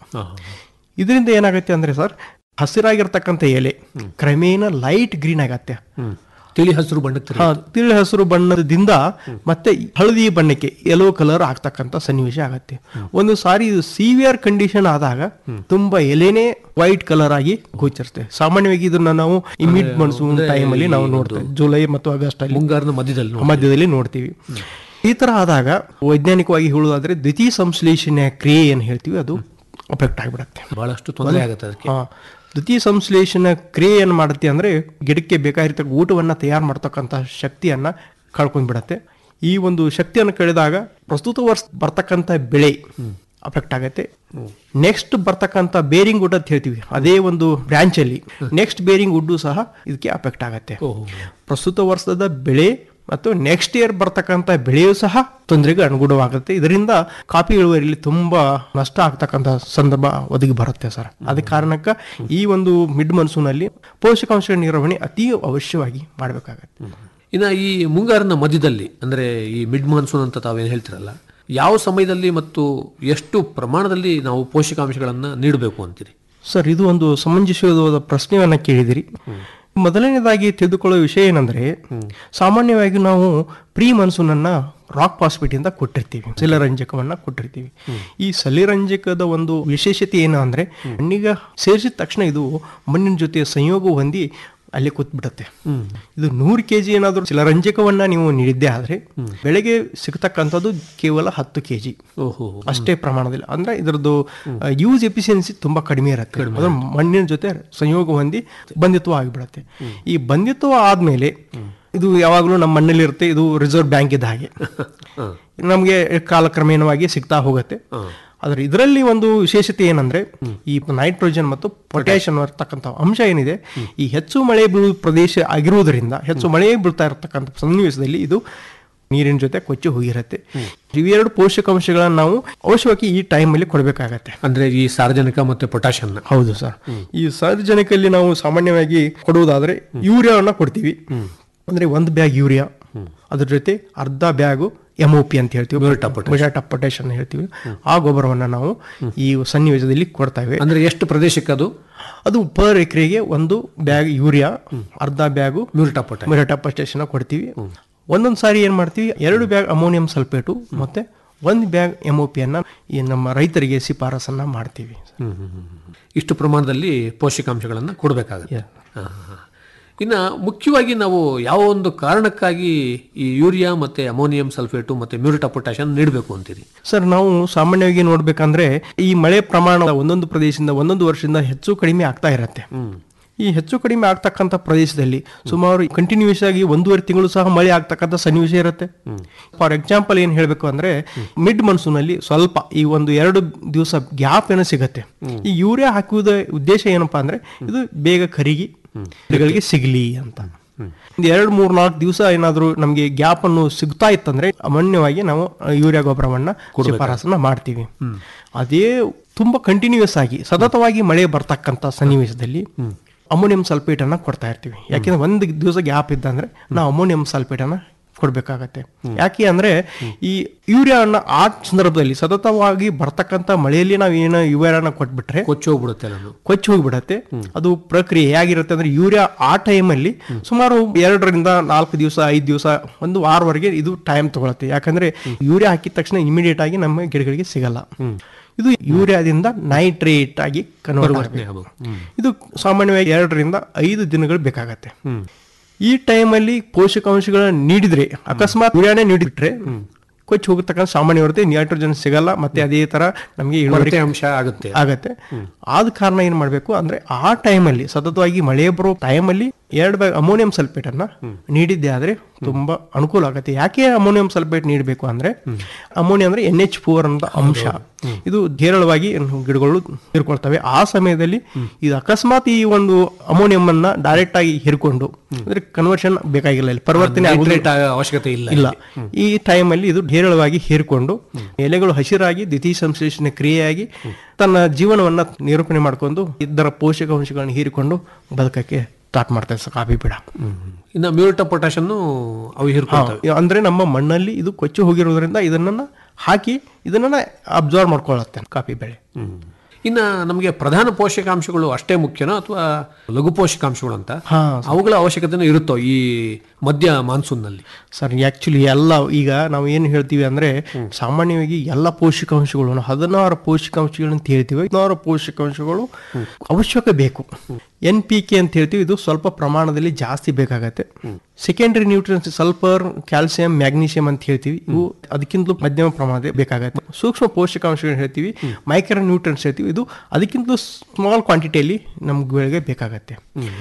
ಇದರಿಂದ ಏನಾಗುತ್ತೆ ಅಂದ್ರೆ ಸರ್ ಹಸಿರಾಗಿರ್ತಕ್ಕಂಥ ಎಲೆ ಕ್ರಮೇಣ ಲೈಟ್ ಗ್ರೀನ್ ಆಗತ್ತೆ ಹ್ಮ್. ತಿಳಿ ಹಸಿರು ಬಣ್ಣಕ್ಕೆ ಹಾ, ತಿಳಿ ಹಸಿರು ಬಣ್ಣದಿಂದ ಮತ್ತೆ ಹಳದಿ ಬಣ್ಣಕ್ಕೆ ಯೆಲ್ಲೋ ಕಲರ್ ಆಗ್ತಕ್ಕಂಥ ಸನ್ನಿವೇಶ ಆಗತ್ತೆ ಒಂದು ಸಾರಿ ಇದು ಸಿವಿಯರ್ ಕಂಡೀಷನ್ ಆದಾಗ ತುಂಬಾ ಎಲೆನೇ ವೈಟ್ ಕಲರ್ ಆಗಿ ಗೋಚರಿಸುತ್ತೆ ಸಾಮಾನ್ಯವಾಗಿ ಇದನ್ನ ನಾವು ಈ ಮಿಡ್ ಮಾನ್ಸೂನ್ ಅಂದ್ರೆ ಟೈಮ್ ಅಲ್ಲಿ ನಾವು ಈ ನೋಡ್ತೇವೆ ಜುಲೈ ಮತ್ತು ಆಗಸ್ಟ್ ಅಲ್ಲಿ ಮುಂಗಾರಿನ ಮಧ್ಯದಲ್ಲಿ ನೋಡಿ. ಮಧ್ಯದಲ್ಲಿ ನೋಡ್ತೀವಿ ಈ ತರ ಆದಾಗ ವೈಜ್ಞಾನಿಕವಾಗಿ ಹೇಳುವುದಾದ್ರೆ ದ್ವಿತೀಯ ಸಂಶ್ಲೇಷಣೆಯ ಕ್ರಿಯೆ ಏನ್ ಹೇಳ್ತೀವಿ ಅದು ಅಫೆಕ್ಟ್ ಆಗಿಬಿಡುತ್ತೆ ಬಹಳಷ್ಟು ತೊಂದರೆ ಆಗುತ್ತೆ ಅದಕ್ಕೆ ಹಾ. ದ್ವಿತೀಯ ಸಂಶ್ಲೇಷಣ ಕ್ರಿಯೆ ಏನು ಮಾಡುತ್ತೆ ಅಂದ್ರೆ ಗಿಡಕ್ಕೆ ಬೇಕಾಗಿರ್ತಕ್ಕ ಊಟವನ್ನ ತಯಾರು ಮಾಡ್ತಕ್ಕಂಥ ಶಕ್ತಿಯನ್ನ ಕಳ್ಕೊಂಡ್ಬಿಡತ್ತೆ ಈ ಒಂದು ಶಕ್ತಿಯನ್ನು ಕಳೆದಾಗ ಪ್ರಸ್ತುತ ವರ್ಷ ಬರ್ತಕ್ಕಂಥ ಬೆಳೆ ಅಫೆಕ್ಟ್ ಆಗತ್ತೆ ನೆಕ್ಸ್ಟ್ ಬರ್ತಕ್ಕಂಥ ಬೇರಿಂಗ್ ವುಡ್ ಅಂತ ಹೇಳ್ತೀವಿ ಅದೇ ಒಂದು ಬ್ರಾಂಚ್ ಅಲ್ಲಿ ನೆಕ್ಸ್ಟ್ ಬೇರಿಂಗ್ ವುಡ್ ಸಹ ಇದಕ್ಕೆ ಅಫೆಕ್ಟ್ ಆಗತ್ತೆ ಪ್ರಸ್ತುತ ವರ್ಷದ ಬೆಳೆ ಮತ್ತು ನೆಕ್ಸ್ಟ್ ಇಯರ್ ಬರ್ತಕ್ಕಂಥ ಬೆಳೆಯೂ ಸಹ ತೊಂದರೆಗೆ ಅನುಗುಣವಾಗುತ್ತೆ ಇದರಿಂದ ಕಾಫಿ ಇಳುವರಿಯಲ್ಲಿ ತುಂಬಾ ನಷ್ಟ ಆಗ್ತಕ್ಕಂಥ ಸಂದರ್ಭ ಒದಗಿ ಬರುತ್ತೆ ಸರ್ ಅದ ಕಾರಣಕ್ಕೆ ಈ ಒಂದು ಮಿಡ್ ಮನ್ಸೂನಲ್ಲಿ ಪೋಷಕಾಂಶ ನಿರ್ವಹಣೆ ಅತಿ ಅವಶ್ಯವಾಗಿ ಮಾಡಬೇಕಾಗತ್ತೆ ಇನ್ನು ಈ ಮುಂಗಾರಿನ ಮಧ್ಯದಲ್ಲಿ ಅಂದ್ರೆ ಈ ಮಿಡ್ ಮಾನ್ಸೂನ್ ಅಂತ ತಾವೇನು ಹೇಳ್ತಿರಲ್ಲ ಯಾವ ಸಮಯದಲ್ಲಿ ಮತ್ತು ಎಷ್ಟು ಪ್ರಮಾಣದಲ್ಲಿ ನಾವು ಪೋಷಕಾಂಶಗಳನ್ನ ನೀಡಬೇಕು ಅಂತೀರಿ ಸರ್ ಇದು ಒಂದು ಸಮಂಜಸವಾದ ಪ್ರಶ್ನೆಯನ್ನ ಕೇಳಿದಿರಿ ಮೊದಲನೇದಾಗಿ ತಿಳಿದುಕೊಳ್ಳೋ ವಿಷಯ ಏನಂದ್ರೆ ಸಾಮಾನ್ಯವಾಗಿ ನಾವು ಪ್ರೀ ಮನ್ಸೂನ್ ಅನ್ನ ರಾಕ್ ಪಾಸ್ಪಿಟ್ ಇಂದ ಕೊಟ್ಟಿರ್ತೀವಿ ಸಲಿರಂಜಕವನ್ನ ಕೊಟ್ಟಿರ್ತೀವಿ ಈ ಸಲಿರಂಜಕದ ಒಂದು ವಿಶೇಷತೆ ಏನು ಅಂದ್ರೆ ಮಣ್ಣಿಗೆ ಸೇರಿಸಿದ ತಕ್ಷಣ ಇದು ಮಣ್ಣಿನ ಜೊತೆ ಸಂಯೋಗ ಹೊಂದಿ ಅಲ್ಲಿ ಕೂತ್ಬಿಡುತ್ತೆ ಇದು ನೂರು ಕೆ ಜಿ ಏನಾದರೂ ಶಿಲರಂಜಕವನ್ನ ನೀವು ನೀಡಿದ್ದೆ ಆದ್ರೆ ಬೆಳೆಗೆ ಸಿಗ್ತಕ್ಕಂಥದ್ದು ಕೇವಲ ಹತ್ತು ಕೆ ಜಿ ಓಹೋ ಅಷ್ಟೇ ಪ್ರಮಾಣದಲ್ಲಿ ಅಂದ್ರೆ ಇದರದ್ದು ಯೂಸ್ ಎಫಿಷಿಯನ್ಸಿ ತುಂಬಾ ಕಡಿಮೆ ಇರುತ್ತೆ ಅದು ಮಣ್ಣಿನ ಜೊತೆ ಸಂಯೋಗ ಹೊಂದಿ ಬಂಧಿತ್ವ ಆಗಿಬಿಡುತ್ತೆ ಈ ಬಂಧಿತ್ವ ಆದ್ಮೇಲೆ ಇದು ಯಾವಾಗಲೂ ನಮ್ಮ ಮಣ್ಣಲ್ಲಿ ಇರುತ್ತೆ ಇದು ರಿಸರ್ವ್ ಬ್ಯಾಂಕ್ ಇದ್ದ ಹಾಗೆ ನಮಗೆ ಕಾಲಕ್ರಮೇಣವಾಗಿ ಸಿಗ್ತಾ ಹೋಗುತ್ತೆ ಆದ್ರೆ ಇದರಲ್ಲಿ ಒಂದು ವಿಶೇಷತೆ ಏನಂದ್ರೆ ಈ ನೈಟ್ರೋಜನ್ ಮತ್ತು ಪೊಟ್ಯಾಷಿಯಂ ಇರ್ತಕ್ಕಂಥ ಅಂಶ ಏನಿದೆ ಈ ಹೆಚ್ಚು ಮಳೆ ಬೀಳುವ ಪ್ರದೇಶ ಆಗಿರುವುದರಿಂದ ಹೆಚ್ಚು ಮಳೆ ಬೀಳ್ತಾ ಇರತಕ್ಕಂಥ ಸನ್ನಿವೇಶದಲ್ಲಿ ಇದು ನೀರಿನ ಜೊತೆ ಕೊಚ್ಚಿ ಹೋಗಿರುತ್ತೆ ಇವೆರಡು ಪೋಷಕಾಂಶಗಳನ್ನ ನಾವು ಅವಶ್ಯವಾಗಿ ಈ ಟೈಮ್ ಅಲ್ಲಿ ಕೊಡಬೇಕಾಗತ್ತೆ ಅಂದ್ರೆ ಈ ಸಾರ್ವಜನಿಕ ಮತ್ತೆ ಪೊಟ್ಯಾಷಿಯಂ ಹೌದು ಸರ್ ಈ ಸಾರ್ವಜನಿಕಲ್ಲಿ ನಾವು ಸಾಮಾನ್ಯವಾಗಿ ಕೊಡುವುದಾದ್ರೆ ಯೂರಿಯಾವನ್ನ ಕೊಡ್ತೀವಿ ಅಂದ್ರೆ ಒಂದು ಬ್ಯಾಗ್ ಯೂರಿಯಾ ಅದ್ರ ಜೊತೆ ಅರ್ಧ ಬ್ಯಾಗು ಎಮ್ ಒ ಪಿ ಅಂತ ಹೇಳ್ತೀವಿ ಮಿಜಾಟ ಪೊಟ್ಯಾಶ್ ಅಂತ ಹೇಳ್ತೀವಿ ಆ ಗೊಬ್ಬರವನ್ನ ನಾವು ಈ ಸನ್ನಿವೇಶದಲ್ಲಿ ಕೊಡ್ತೇವೆ ಅಂದ್ರೆ ಎಷ್ಟು ಪ್ರದೇಶಕ್ಕೆ ಅದು ಅದು ಪರ್ ಎಕರೆಗೆ ಒಂದು ಬ್ಯಾಗ್ ಯೂರಿಯಾ ಅರ್ಧ bag muriate potash muriate potash ಕೊಡ್ತೀವಿ ಒಂದೊಂದು ಸಾರಿ ಏನ್ ಮಾಡ್ತೀವಿ ಎರಡು ಬ್ಯಾಗ್ ಅಮೋನಿಯಂ ಸಲ್ಫೇಟು ಮತ್ತೆ ಒಂದು ಬ್ಯಾಗ್ ಎಮ್ ಒ ಪಿಯನ್ನ ಈ ನಮ್ಮ ರೈತರಿಗೆ ಶಿಫಾರಸನ್ನ ಮಾಡ್ತೀವಿ ಹ್ಮ್, ಹ್ಮ್, ಹ್ಮ್, ಹ್ಮ್. ಇಷ್ಟು ಪ್ರಮಾಣದಲ್ಲಿ ಪೋಷಕಾಂಶಗಳನ್ನು ಕೊಡಬೇಕಾಗುತ್ತೆ ಇನ್ನು ಮುಖ್ಯವಾಗಿ ನಾವು ಯಾವ ಒಂದು ಕಾರಣಕ್ಕಾಗಿ ಈ ಯೂರಿಯಾ ಮತ್ತೆ ಅಮೋನಿಯಂ ಸಲ್ಫೇಟು ಮತ್ತೆ ಮ್ಯೂರಿಟಾ ಪೊಟ್ಯಾಷಿಯಂ ನೀಡಬೇಕು ಅಂತೀರಿ ಸರ್ ನಾವು ಸಾಮಾನ್ಯವಾಗಿ ನೋಡ್ಬೇಕಂದ್ರೆ ಈ ಮಳೆ ಪ್ರಮಾಣ ಒಂದೊಂದು ಪ್ರದೇಶದಿಂದ ಒಂದೊಂದು ವರ್ಷದಿಂದ ಹೆಚ್ಚು ಕಡಿಮೆ ಆಗ್ತಾ ಇರತ್ತೆ ಈ ಹೆಚ್ಚು ಕಡಿಮೆ ಆಗ್ತಕ್ಕಂಥ ಪ್ರದೇಶದಲ್ಲಿ ಸುಮಾರು ಕಂಟಿನ್ಯೂಸ್ ಆಗಿ ಒಂದೂವರೆ ತಿಂಗಳು ಸಹ ಮಳೆ ಆಗ್ತಕ್ಕಂಥ ಸನ್ನಿವೇಶ ಇರುತ್ತೆ ಫಾರ್ ಎಕ್ಸಾಂಪಲ್ ಏನ್ ಹೇಳ್ಬೇಕು ಅಂದ್ರೆ ಮಿಡ್ ಮನ್ಸೂನ್ ಅಲ್ಲಿ ಸ್ವಲ್ಪ ಈ ಒಂದು ಎರಡು ದಿವಸ ಗ್ಯಾಪ್ ಏನೋ ಸಿಗತ್ತೆ ಈ ಯೂರಿಯಾ ಹಾಕುವುದ ಉದ್ದೇಶ ಏನಪ್ಪಾ ಅಂದ್ರೆ ಇದು ಬೇಗ ಕರಿಗಿ ಗಿಡಗಳಿಗೆ ಸಿಗ್ಲಿ ಅಂತ ಒಂದು ಎರಡು ಮೂರ್ ನಾಲ್ಕು ದಿವಸ ಏನಾದ್ರು ನಮ್ಗೆ ಗ್ಯಾಪ್ ಅನ್ನು ಸಿಗ್ತಾ ಇತ್ತಂದ್ರೆ ಅಮಾನ್ಯವಾಗಿ ನಾವು ಯೂರಿಯಾ ಗೊಬ್ಬರವನ್ನ ಶಿಫಾರಸನ್ನ ಮಾಡ್ತೀವಿ ಅದೇ ತುಂಬಾ ಕಂಟಿನ್ಯೂಸ್ ಆಗಿ ಸತತವಾಗಿ ಮಳೆ ಬರ್ತಕ್ಕಂಥ ಸನ್ನಿವೇಶದಲ್ಲಿ ಅಮೋನಿಯಂ ಸಲ್ಫೇಟ್ ಅನ್ನ ಕೊಡ್ತಾ ಇರ್ತೀವಿ ಯಾಕೆಂದ್ರೆ ಒಂದು ದಿವಸ ಗ್ಯಾಪ್ ಇದ್ದಂದ್ರೆ ನಾವು ಅಮೋನಿಯಂ ಸಲ್ಫೇಟ್ ಅನ್ನ ಕೊಡ್ಬೇಕಾಗತ್ತೆ ಯಾಕೆ ಅಂದ್ರೆ ಈ ಯೂರಿಯಾನ ಆ ಸಂದರ್ಭದಲ್ಲಿ ಸತತವಾಗಿ ಬರ್ತಕ್ಕಂಥ ಮಳೆಯಲ್ಲಿ ನಾವು ಏನು ಯೂರಿಯಾನ ಕೊಟ್ಬಿಟ್ರೆ ಕೊಚ್ಚಿ ಹೋಗ್ಬಿಡುತ್ತೆ ಎಲ್ಲಾನು ಕೊಚ್ಚಿ ಹೋಗ್ಬಿಡತ್ತೆ ಅದು ಪ್ರಕ್ರಿಯೆ ಹೇಗಿರುತ್ತೆ ಅಂದ್ರೆ ಯೂರಿಯಾ ಆ ಟೈಮಲ್ಲಿ ಸುಮಾರು ಎರಡರಿಂದ ನಾಲ್ಕು ದಿವಸ ಐದು ದಿವಸ ಒಂದು ವಾರವರೆಗೆ ಇದು ಟೈಮ್ ತಗೊಳುತ್ತೆ ಯಾಕಂದ್ರೆ ಯೂರಿಯಾ ಹಾಕಿದ ತಕ್ಷಣ ಇಮಿಡಿಯೇಟ್ ಆಗಿ ನಮ್ಮ ಗಿಡಗಳಿಗೆ ಸಿಗಲ್ಲ ಇದು ಯೂರಿಯಾದಿಂದ ನೈಟ್ರೇಟ್ ಆಗಿ ಕನ್ವರ್ಟ್ ಪರಿವರ್ತನೆ ಆಗಬೇಕು ಆಗ್ಬೇಕು. ಇದು ಸಾಮಾನ್ಯವಾಗಿ ಎರಡರಿಂದ ಐದು ದಿನಗಳು ಬೇಕಾಗತ್ತೆ ಈ ಟೈಮಲ್ಲಿ ಪೋಷಕಾಂಶಗಳನ್ನ ನೀಡಿದ್ರೆ ಅಕಸ್ಮಾತ್ ಯೂರಿಯಾನೇ ನೀಡಿಬಿಟ್ರೆ ಕೊಚ್ಚಿ ಹೋಗತಕ್ಕಂಥ ಸಾಮಾನ್ಯ ಇರುತ್ತೆ ನೈಟ್ರೋಜನ್ ಸಿಗಲ್ಲ ಮತ್ತೆ ಅದೇ ತರ ನಮಗೆ ಇಳುವರಿ ಕೊರತೆ ಅಂಶ ಆಗುತ್ತೆ ಆಗತ್ತೆ ಆದ ಕಾರಣ ಏನ್ ಮಾಡ್ಬೇಕು ಅಂದ್ರೆ ಆ ಟೈಮಲ್ಲಿ ಸತತವಾಗಿ ಮಳೆ ಬರೋ ಟೈಮಲ್ಲಿ ಎರಡು ಬ್ಯಾಗ್ ಅಮೋನಿಯಂ ಸಲ್ಫೇಟ್ ಅನ್ನ ನೀಡಿದ್ದೆ ಆದ್ರೆ ತುಂಬಾ ಅನುಕೂಲ ಆಗುತ್ತೆ ಯಾಕೆ ಅಮೋನಿಯಂ ಸಲ್ಫೇಟ್ ನೀಡಬೇಕು ಅಂದ್ರೆ ಅಮೋನಿಯಂ ಅಂದ್ರೆ ಎನ್ ಎಚ್ ಫೋರ್ ಅಂತ ಅಂಶ ಇದು ಧಾರಾಳವಾಗಿ ಗಿಡಗಳು ಹೀರ್ಕೊಳ್ತವೆ ಆ ಸಮಯದಲ್ಲಿ ಇದು ಅಕಸ್ಮಾತ್ ಈ ಒಂದು ಅಮೋನಿಯಂ ಅನ್ನ ಡೈರೆಕ್ಟ್ ಆಗಿ ಹೀರ್ಕೊಂಡು ಅಂದ್ರೆ ಕನ್ವರ್ಷನ್ ಬೇಕಾಗಿಲ್ಲ ಇಲ್ಲಿ ಪರಿವರ್ತನೆ ಆಗುವುದಿಲ್ಲ. Nitrate ಆಗ ಅವಶ್ಯಕತೆ ಇಲ್ಲ ಇಲ್ಲ ಈ ಟೈಮಲ್ಲಿ ಇದು ಧಾರಾಳವಾಗಿ ಹೀರ್ಕೊಂಡು ಎಲೆಗಳು ಹಸಿರಾಗಿ ದ್ವಿತೀಯ ಸಂಶ್ಲೇಷಣೆ ಕ್ರಿಯೆಯಾಗಿ ತನ್ನ ಜೀವನವನ್ನ ನಿರೂಪಣೆ ಮಾಡ್ಕೊಂಡು ಇದರ ಪೋಷಕಾಂಶಗಳನ್ನು ಹೀರಿಕೊಂಡು ಬದುಕಕ್ಕೆ ಸ್ಟಾರ್ಟ್ ಮಾಡ್ತಾರೆ ಸರ್ ಕಾಫಿ ಗಿಡ ಇನ್ನು ಮ್ಯೂರಿಟ ಪೊಟ್ಯಾಷನ್ನು ಅವು ಹೀರ್ಕೊಳ್ತವೆ ಹಾ, ಅಂದ್ರೆ ನಮ್ಮ ಮಣ್ಣಲ್ಲಿ ಇದು ಕೊಚ್ಚಿ ಹೋಗಿರೋದ್ರಿಂದ ಇದನ್ನ ಹಾಕಿ ಇದನ್ನ ಅಬ್ಸರ್ವ್ ಮಾಡ್ಕೊಳ್ಳುತ್ತೆ ಕಾಫಿ ಬೆಳೆ ಇನ್ನು ನಮಗೆ ಪ್ರಧಾನ ಪೋಷಕಾಂಶಗಳು ಅಷ್ಟೇ ಮುಖ್ಯನೋ ಅಥವಾ ಲಘು ಪೋಷಕಾಂಶಗಳು ಅಂತ ಹಾ, ಅವುಗಳ ಅವಶ್ಯಕತೆನೂ ಇರುತ್ತೋ ಈ ಮಧ್ಯ ಮಾನ್ಸೂನ್ನಲ್ಲಿ ಸರ್ ಆಕ್ಚುಲಿ ಎಲ್ಲ ಈಗ ನಾವು ಏನು ಹೇಳ್ತೀವಿ ಅಂದ್ರೆ ಸಾಮಾನ್ಯವಾಗಿ ಎಲ್ಲ ಪೋಷಕಾಂಶಗಳು ಹದಿನಾರು ಪೋಷಕಾಂಶಗಳು ಅಂತ ಹೇಳ್ತೀವಿ ಹದಿನಾರು ಪೋಷಕಾಂಶಗಳು ಅವಶ್ಯಕ ಬೇಕು ಎನ್ ಪಿ ಕೆ ಅಂತ ಹೇಳ್ತೀವಿ ಇದು ಸ್ವಲ್ಪ ಪ್ರಮಾಣದಲ್ಲಿ ಜಾಸ್ತಿ ಬೇಕಾಗತ್ತೆ secondary nutrients sulphur calcium magnesium ಅಂತ ಹೇಳ್ತೀವಿ ಇವು ಅದಕ್ಕಿಂತಲೂ ಮಧ್ಯಮ ಪ್ರಮಾಣದಲ್ಲಿ ಬೇಕಾಗತ್ತೆ ಸೂಕ್ಷ್ಮ ಪೋಷಕಾಂಶಗಳು ಹೇಳ್ತೀವಿ ಮೈಕ್ರೋ ನ್ಯೂಟ್ರಿಯನ್ಸ್ ಹೇಳ್ತೀವಿ ಇದು ಅದಕ್ಕಿಂತಲೂ ಸ್ಮಾಲ್ ಕ್ವಾಂಟಿಟಿಯಲ್ಲಿ ನಮ್ಗೆ ಬೆಳೆಗೆ ಬೇಕಾಗತ್ತೆ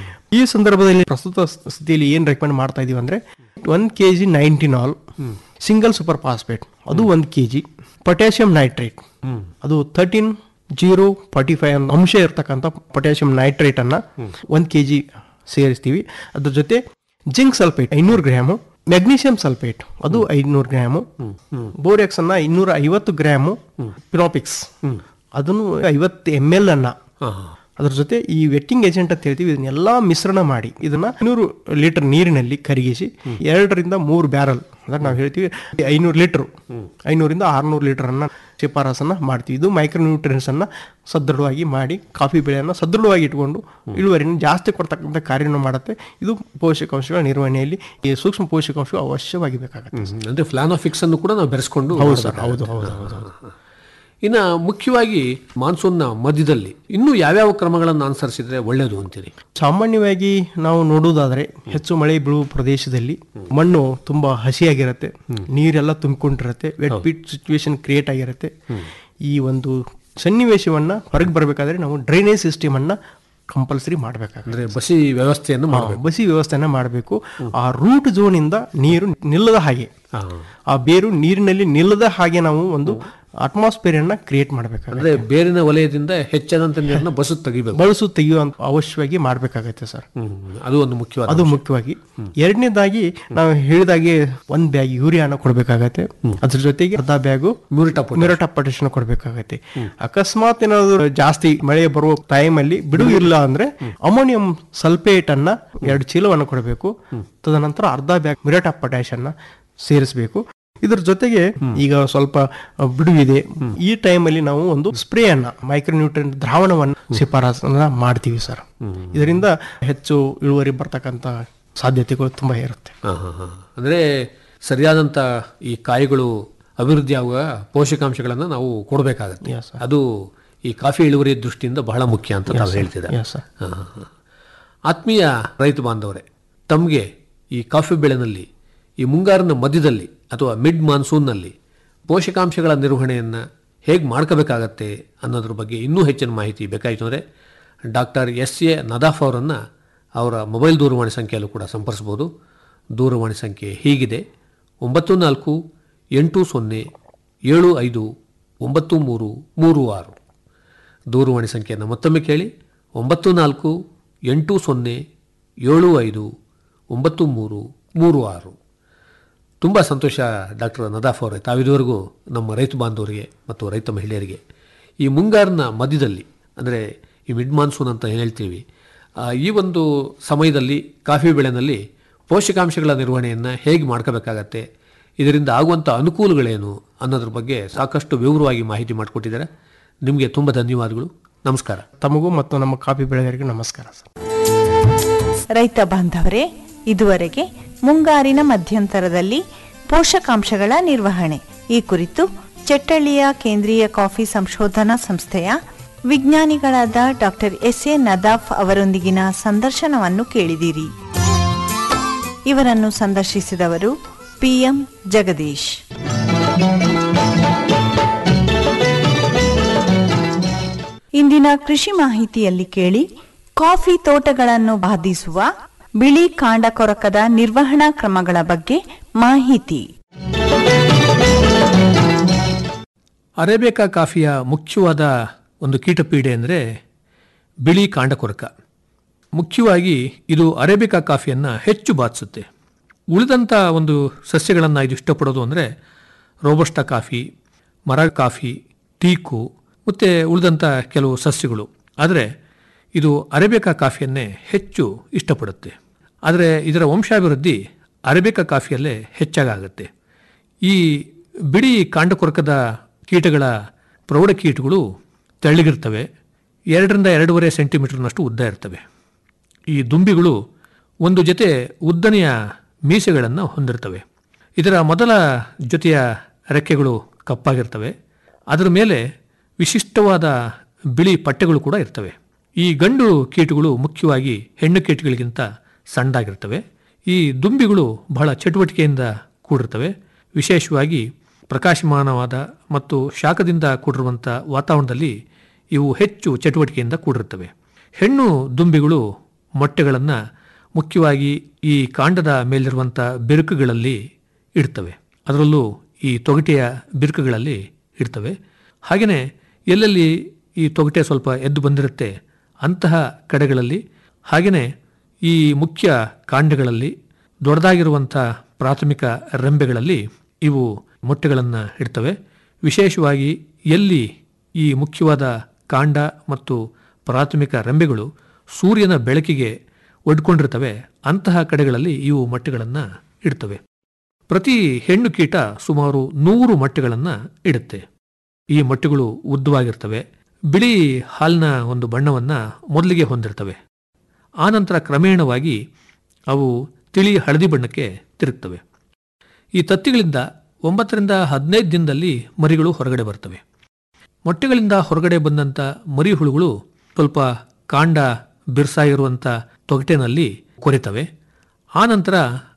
ಈ ಸಂದರ್ಭದಲ್ಲಿ ಪ್ರಸ್ತುತ ಸ್ಥಿತಿಯಲ್ಲಿ ಏನ್ ರೆಕಮೆಂಡ್ ಮಾಡ್ತಾ ಇದೀವಿ ಅಂದ್ರೆ ಒನ್ ಕೆ ಜಿ ನೈಂಟಿನಾಲ್ ಸಿಂಗಲ್ ಸೂಪರ್ ಫಾಸ್ಫೇಟ್ ಅದು ಒಂದು ಕೆ ಜಿ ಪೊಟ್ಯಾಷಿಯಂ ನೈಟ್ರೇಟ್ ಅದು ತರ್ಟೀನ್ ಜೀರೋ ಫಾರ್ಟಿ ಫೈವ್ ಅಂಶ ಇರ್ತಕ್ಕಂಥ ಪೊಟ್ಯಾಷಿಯಂ ನೈಟ್ರೇಟ್ ಅನ್ನ ಒಂದ್ ಕೆ ಜಿ ಸೇರಿಸ್ತೀವಿ ಅದ್ರ ಜೊತೆ ಜಿಂಕ್ ಸಲ್ಫೇಟ್ ಐನೂರು ಗ್ರಾಮು ಮೆಗ್ನೀಷಿಯಂ ಸಲ್ಫೇಟ್ ಅದು ಐನೂರು ಗ್ರಾಮು ಬೋರೆಕ್ಸ್ ಅನ್ನ ಇನ್ನೂರ ಐವತ್ತು ಗ್ರಾಮು ಪಿನಾಪಿಕ್ಸ್ ಅದನ್ನು ಐವತ್ತು ಎಮ್ ಎಲ್ ಅನ್ನ ಅದ್ರ ಜೊತೆ ಈ ವೆಟ್ಟಿಂಗ್ ಏಜೆಂಟ್ ಅಂತ ಹೇಳ್ತೀವಿ ಇದನ್ನೆಲ್ಲ ಮಿಶ್ರಣ ಮಾಡಿ ಇದನ್ನ ನೂರು ಲೀಟರ್ ನೀರಿನಲ್ಲಿ ಕರಗಿಸಿ ಎರಡರಿಂದ ಮೂರು ಬ್ಯಾರಲ್ ಅಂದ್ರೆ ನಾವು ಹೇಳ್ತೀವಿ ಐನೂರು ಲೀಟರ್ ಐನೂರಿಂದ ಆರ್ನೂರು ಲೀಟರ್ ಅನ್ನ ಶಿಫಾರಸನ್ನ ಮಾಡ್ತೀವಿ ಇದು ಮೈಕ್ರೋ ನ್ಯೂಟ್ರಿಯನ್ಸ್ ಅನ್ನ ಸದೃಢವಾಗಿ ಮಾಡಿ ಕಾಫಿ ಬೆಳೆಯನ್ನ ಸದೃಢವಾಗಿ ಇಟ್ಕೊಂಡು ಇಳುವರಿನ ಜಾಸ್ತಿ ಕೊಡ್ತಕ್ಕಂಥ ಕಾರ್ಯವನ್ನು ಮಾಡುತ್ತೆ ಇದು ಪೋಷಕಾಂಶಗಳ ನಿರ್ವಹಣೆಯಲ್ಲಿ ಈ ಸೂಕ್ಷ್ಮ ಪೋಷಕಾಂಶಗಳು ಅವಶ್ಯವಾಗಿ ಬೇಕಾಗುತ್ತೆ ಅಂದ್ರೆ ಫ್ಲಾನೋಫಿಕ್ಸ್ ಅನ್ನು ಕೂಡ ನಾವು ಬೆರೆಸ್ಕೊಂಡು ಹೌದು ಸರ್ ಮಾಡ್ಬೇಕಾಗುತ್ತೆ. ಹೌದು ಹೌದು ಹೌದು ಇನ್ನು ಮುಖ್ಯವಾಗಿ ಮಾನ್ಸೂನ್ನ ಮಧ್ಯದಲ್ಲಿ ಇನ್ನೂ ಯಾವ್ಯಾವ ಕ್ರಮಗಳನ್ನು ಅನುಸರಿಸಿದ್ರೆ ಒಳ್ಳೆಯದು ಅಂತೀರಿ ಸಾಮಾನ್ಯವಾಗಿ ನಾವು ನೋಡುವುದಾದ್ರೆ ಹೆಚ್ಚು ಮಳೆ ಬೀಳುವ ಪ್ರದೇಶದಲ್ಲಿ ಮಣ್ಣು ತುಂಬಾ ಹಸಿಯಾಗಿರುತ್ತೆ ನೀರೆಲ್ಲ ತುಂಬಿಕೊಂಡಿರುತ್ತೆ ವೆಟ್ ಪಿಟ್ ಸಿಚುವೇಶನ್ ಕ್ರಿಯೇಟ್ ಆಗಿರುತ್ತೆ ಈ ಒಂದು ಸನ್ನಿವೇಶವನ್ನ ಹೊರಗೆ ಬರಬೇಕಾದ್ರೆ ನಾವು ಡ್ರೈನೇಜ್ ಸಿಸ್ಟಮ್ ಅನ್ನ ಕಂಪಲ್ಸರಿ ಮಾಡಬೇಕಾಗುತ್ತೆ ಅಂದ್ರೆ ಬಸಿ ವ್ಯವಸ್ಥೆಯನ್ನು ಮಾಡಬೇಕು ಬಸಿ ವ್ಯವಸ್ಥೆನ ಮಾಡಬೇಕು ಆ ರೂಟ್ ಝೋನ್ ಇಂದ ನೀರು ನಿಲ್ಲದ ಹಾಗೆ ಆ ಬೇರು ನೀರಿನಲ್ಲಿ ನಿಲ್ಲದ ಹಾಗೆ ನಾವು ಒಂದು ಅಟ್ಮಾಸ್ಫಿಯರ್ ಅನ್ನ ಕ್ರಿಯೇಟ್ ಮಾಡಬೇಕಾಗುತ್ತೆ ಅಂದ್ರೆ ಬೇರಿನ ವಲಯದಿಂದ ಹೆಚ್ಚಾದಂತ ನೀರನ್ನ ಬಸು ತೆಗಿಬೇಕು ಬಳಸು ತೆಗೆಯುವಂತ ಅವಶ್ಯವಾಗಿ ಮಾಡಬೇಕಾಗತ್ತೆ ಸರ್ ಅದು ಒಂದು ಮುಖ್ಯವಾದ ಅದು ಮುಖ್ಯವಾಗಿ ಎರಡನೇದಾಗಿ ನಾವು ಹೇಳಿದಾಗೆ ಒಂದ್ ಬ್ಯಾಗ್ ಯೂರಿಯಾನ ಕೊಡ್ಬೇಕಾಗತ್ತೆ ಅದ್ರ ಜೊತೆಗೆ ಅರ್ಧ ಬ್ಯಾಗು ಮ್ಯೂರಿಟಾ ಮಿರಟ ಪೊಟ್ಯಾಷನ್ ಕೊಡ್ಬೇಕಾಗತ್ತೆ ಅಕಸ್ಮಾತ್ ಏನಾದ್ರು ಜಾಸ್ತಿ ಮಳೆ ಬರುವ ಟೈಮ್ ಅಲ್ಲಿ ಬಿಡು ಇಲ್ಲ ಅಂದ್ರೆ ಅಮೋನಿಯಂ ಸಲ್ಫೇಟ್ ಅನ್ನ ಎರಡು ಚೀಲವನ್ನ ಕೊಡಬೇಕು ತದನಂತರ ಅರ್ಧ ಬ್ಯಾಗ್ ಮಿರಟ ಪೊಟ್ಯಾಷ್ ಅನ್ನ ಸೇರಿಸಬೇಕು ಇದ್ರ ಜೊತೆಗೆ ಈಗ ಸ್ವಲ್ಪ ಬಿಡುವಿದೆ ಈ ಟೈಮಲ್ಲಿ ನಾವು ಒಂದು ಸ್ಪ್ರೇ ಅನ್ನ ಮೈಕ್ರೋನ್ಯೂಟ್ರಿಯನ್ ದ್ರಾವಣವನ್ನು ಶಿಫಾರಸನ್ನ ಮಾಡ್ತೀವಿ ಸರ್ ಇದರಿಂದ ಹೆಚ್ಚು ಇಳುವರಿ ಬರ್ತಕ್ಕಂಥ ಸಾಧ್ಯತೆಗಳು ತುಂಬಾ ಇರುತ್ತೆ ಹಾ, ಹಾ, ಹಾ. ಅಂದ್ರೆ ಸರಿಯಾದಂತ ಈ ಕಾಯಿಗಳು ಅಭಿವೃದ್ಧಿ ಆಗುವ ಪೋಷಕಾಂಶಗಳನ್ನು ನಾವು ಕೊಡಬೇಕಾಗತ್ತೆ Yes, sir. ಅದು ಈ ಕಾಫಿ ಇಳುವರಿ ದೃಷ್ಟಿಯಿಂದ ಬಹಳ ಮುಖ್ಯ ಅಂತ ತಾವು ಹೇಳ್ತಿದ್ದಾರೆ Yes, sir. ಹಾ, ಹಾ, ಹಾ. ಆತ್ಮೀಯ ರೈತ ಬಾಂಧವರೇ ತಮಗೆ ಈ ಕಾಫಿ ಬೆಳೆನಲ್ಲಿ ಈ ಮುಂಗಾರಿನ ಮಧ್ಯದಲ್ಲಿ ಅಥವಾ ಮಿಡ್ ಮಾನ್ಸೂನ್ನಲ್ಲಿ ಪೋಷಕಾಂಶಗಳ ನಿರ್ವಹಣೆಯನ್ನು ಹೇಗೆ ಮಾಡ್ಕೋಬೇಕಾಗತ್ತೆ ಅನ್ನೋದ್ರ ಬಗ್ಗೆ ಇನ್ನೂ ಹೆಚ್ಚಿನ ಮಾಹಿತಿ ಬೇಕಾಯಿತು ಅಂದರೆ ಡಾಕ್ಟರ್ ಎಸ್ ಎ ನದಾಫ್ ಅವರನ್ನು ಅವರ ಮೊಬೈಲ್ ದೂರವಾಣಿ ಸಂಖ್ಯೆಯಲ್ಲೂ ಕೂಡ ಸಂಪರ್ಸ್ಬೋದು ದೂರವಾಣಿ ಸಂಖ್ಯೆ ಹೀಗಿದೆ ಒಂಬತ್ತು ನಾಲ್ಕು ಎಂಟು ಸೊನ್ನೆ ಏಳು ಐದು ಒಂಬತ್ತು ಮೂರು ಮೂರು ಆರು ದೂರವಾಣಿ ಸಂಖ್ಯೆಯನ್ನು ಮತ್ತೊಮ್ಮೆ ಕೇಳಿ ಒಂಬತ್ತು ನಾಲ್ಕು ಎಂಟು ಸೊನ್ನೆ ಏಳು ಐದು ಒಂಬತ್ತು ಮೂರು ಮೂರು ಆರು ತುಂಬ ಸಂತೋಷ ಡಾಕ್ಟರ್ ನದಾಫ್ ಅವರೇ ತಾವಿದುವರೆಗೂ ನಮ್ಮ ರೈತ ಬಾಂಧವರಿಗೆ ಮತ್ತು ರೈತ ಮಹಿಳೆಯರಿಗೆ ಈ ಮುಂಗಾರಿನ ಮಧ್ಯದಲ್ಲಿ ಅಂದರೆ ಈ ಮಿಡ್ ಮಾನ್ಸೂನ್ ಅಂತ ಏನ್ ಹೇಳ್ತೀವಿ ಆ, ಈ ಒಂದು ಸಮಯದಲ್ಲಿ ಕಾಫಿ ಬೆಳೆನಲ್ಲಿ ಪೋಷಕಾಂಶಗಳ ನಿರ್ವಹಣೆಯನ್ನು ಹೇಗೆ ಮಾಡ್ಕೋಬೇಕಾಗತ್ತೆ ಇದರಿಂದ ಆಗುವಂಥ ಅನುಕೂಲಗಳೇನು ಅನ್ನೋದ್ರ ಬಗ್ಗೆ ಸಾಕಷ್ಟು ವಿವರವಾಗಿ ಮಾಹಿತಿ ಮಾಡಿಕೊಟ್ಟಿದ್ದಾರೆ ನಿಮಗೆ ತುಂಬ ಧನ್ಯವಾದಗಳು ನಮಸ್ಕಾರ ತಮಗೂ ಮತ್ತು ನಮ್ಮ ಕಾಫಿ ಬೆಳೆಗಾರರಿಗೆ ನಮಸ್ಕಾರ ಸರ್ ರೈತ ಬಾಂಧವರೇ ಇದುವರೆಗೆ ಮುಂಗಾರಿನ ಮಧ್ಯಂತರದಲ್ಲಿ ಪೋಷಕಾಂಶಗಳ ನಿರ್ವಹಣೆ ಈ ಕುರಿತು ಚೆಟ್ಟಳ್ಳಿಯ ಕೇಂದ್ರೀಯ ಕಾಫಿ ಸಂಶೋಧನಾ ಸಂಸ್ಥೆಯ ವಿಜ್ಞಾನಿಗಳಾದ ಡಾಕ್ಟರ್ ಎಸ್ ಎ ನದಾಫ್ ಅವರೊಂದಿಗಿನ ಸಂದರ್ಶನವನ್ನು ಕೇಳಿದಿರಿ ಇವರನ್ನು ಸಂದರ್ಶಿಸಿದವರು ಪಿಎಂ ಜಗದೀಶ್ ಇಂದಿನ ಕೃಷಿ ಮಾಹಿತಿಯಲ್ಲಿ ಕೇಳಿ ಕಾಫಿ ತೋಟಗಳನ್ನು ಬಾಧಿಸುವ ಬಿಳಿ ಕಾಂಡ ಕೊರಕದ ನಿರ್ವಹಣಾ ಕ್ರಮಗಳ ಬಗ್ಗೆ ಮಾಹಿತಿ ಅರೇಬಿಕಾ ಕಾಫಿಯ ಮುಖ್ಯವಾದ ಒಂದು ಕೀಟಪೀಡೆ ಅಂದರೆ ಬಿಳಿ ಕಾಂಡಕೊರಕ ಮುಖ್ಯವಾಗಿ ಇದು ಅರೇಬಿಕಾ ಕಾಫಿಯನ್ನು ಹೆಚ್ಚು ಬಾಧಿಸುತ್ತೆ ಉಳಿದಂಥ ಒಂದು ಸಸ್ಯಗಳನ್ನು ಇದು ಇಷ್ಟಪಡೋದು ಅಂದರೆ ರೋಬಸ್ಟಾ ಕಾಫಿ ಮರ ಕಾಫಿ ಟೀಕು ಮತ್ತು ಉಳಿದಂಥ ಕೆಲವು ಸಸ್ಯಗಳು ಆದರೆ ಇದು ಅರೇಬಿಕಾ ಕಾಫಿಯನ್ನೇ ಹೆಚ್ಚು ಇಷ್ಟಪಡುತ್ತೆ ಆದರೆ ಇದರ ವಂಶಾಭಿವೃದ್ಧಿ ಅರೇಬಿಕಾ ಕಾಫಿಯಲ್ಲೇ ಹೆಚ್ಚಾಗುತ್ತೆ ಈ ಬಿಳಿ ಕಾಂಡಕೊರಕದ ಕೀಟಗಳ ಪ್ರೌಢ ಕೀಟಗಳು ತೆಳ್ಳಗಿರ್ತವೆ ಎರಡರಿಂದ ಎರಡೂವರೆ ಸೆಂಟಿಮೀಟರ್ನಷ್ಟು ಉದ್ದ ಇರ್ತವೆ ಈ ದುಂಬಿಗಳು ಒಂದು ಜೊತೆ ಉದ್ದನೆಯ ಮೀಸೆಗಳನ್ನು ಹೊಂದಿರ್ತವೆ ಇದರ ಮೊದಲ ಜೊತೆಯ ರೆಕ್ಕೆಗಳು ಕಪ್ಪಾಗಿರ್ತವೆ ಅದರ ಮೇಲೆ ವಿಶಿಷ್ಟವಾದ ಬಿಳಿ ಪಟ್ಟೆಗಳು ಕೂಡ ಇರ್ತವೆ ಈ ಗಂಡು ಕೀಟಗಳು ಮುಖ್ಯವಾಗಿ ಹೆಣ್ಣು ಕೀಟಗಳಿಗಿಂತ ಸಣ್ಣದಾಗಿರ್ತವೆ ಈ ದುಂಬಿಗಳು ಬಹಳ ಚಟುವಟಿಕೆಯಿಂದ ಕೂಡಿರ್ತವೆ ವಿಶೇಷವಾಗಿ ಪ್ರಕಾಶಮಾನವಾದ ಮತ್ತು ಶಾಖದಿಂದ ಕೂಡಿರುವಂಥ ವಾತಾವರಣದಲ್ಲಿ ಇವು ಹೆಚ್ಚು ಚಟುವಟಿಕೆಯಿಂದ ಕೂಡಿರುತ್ತವೆ ಹೆಣ್ಣು ದುಂಬಿಗಳು ಮೊಟ್ಟೆಗಳನ್ನು ಮುಖ್ಯವಾಗಿ ಈ ಕಾಂಡದ ಮೇಲಿರುವಂಥ ಬಿರುಕುಗಳಲ್ಲಿ ಇಡ್ತವೆ ಅದರಲ್ಲೂ ಈ ತೊಗಟೆಯ ಬಿರುಕುಗಳಲ್ಲಿ ಇಡ್ತವೆ ಹಾಗೆಯೇ ಎಲ್ಲೆಲ್ಲಿ ಈ ತೊಗಟೆ ಸ್ವಲ್ಪ ಎದ್ದು ಬಂದಿರುತ್ತೆ ಅಂತಹ ಕಡೆಗಳಲ್ಲಿ ಹಾಗೆಯೇ ಈ ಮುಖ್ಯ ಕಾಂಡಗಳಲ್ಲಿ ದೊಡ್ಡದಾಗಿರುವಂಥ ಪ್ರಾಥಮಿಕ ರೆಂಬೆಗಳಲ್ಲಿ ಇವು ಮೊಟ್ಟೆಗಳನ್ನು ಇಡ್ತವೆ ವಿಶೇಷವಾಗಿ ಎಲ್ಲಿ ಈ ಮುಖ್ಯವಾದ ಕಾಂಡ ಮತ್ತು ಪ್ರಾಥಮಿಕ ರೆಂಬೆಗಳು ಸೂರ್ಯನ ಬೆಳಕಿಗೆ ಒಡ್ಕೊಂಡಿರ್ತವೆ ಅಂತಹ ಕಡೆಗಳಲ್ಲಿ ಇವು ಮೊಟ್ಟೆಗಳನ್ನು ಇಡ್ತವೆ ಪ್ರತಿ ಹೆಣ್ಣು ಕೀಟ ಸುಮಾರು ನೂರು ಮೊಟ್ಟೆಗಳನ್ನು ಇಡುತ್ತೆ ಈ ಮೊಟ್ಟೆಗಳು ಉದ್ದವಾಗಿರ್ತವೆ ಬಿಳಿ ಹಾಲಿನ ಒಂದು ಬಣ್ಣವನ್ನು ಮೊದಲಿಗೆ ಹೊಂದಿರ್ತವೆ ಆನಂತರ ಕ್ರಮೇಣವಾಗಿ ಅವು ತಿಳಿ ಹಳದಿ ಬಣ್ಣಕ್ಕೆ ತಿರುಗ್ತವೆ ಈ ತತ್ತಿಗಳಿಂದ ಒಂಬತ್ತರಿಂದ ಹದಿನೈದು ದಿನದಲ್ಲಿ ಮರಿಗಳು ಹೊರಗಡೆ ಬರ್ತವೆ ಮೊಟ್ಟೆಗಳಿಂದ ಹೊರಗಡೆ ಬಂದಂಥ ಮರಿ ಹುಳುಗಳು ಸ್ವಲ್ಪ ಕಾಂಡ ಬಿರ್ಸಾಗಿರುವಂಥ ತೊಗಟೆನಲ್ಲಿ ಕೊರೆತವೆ ಆನಂತರ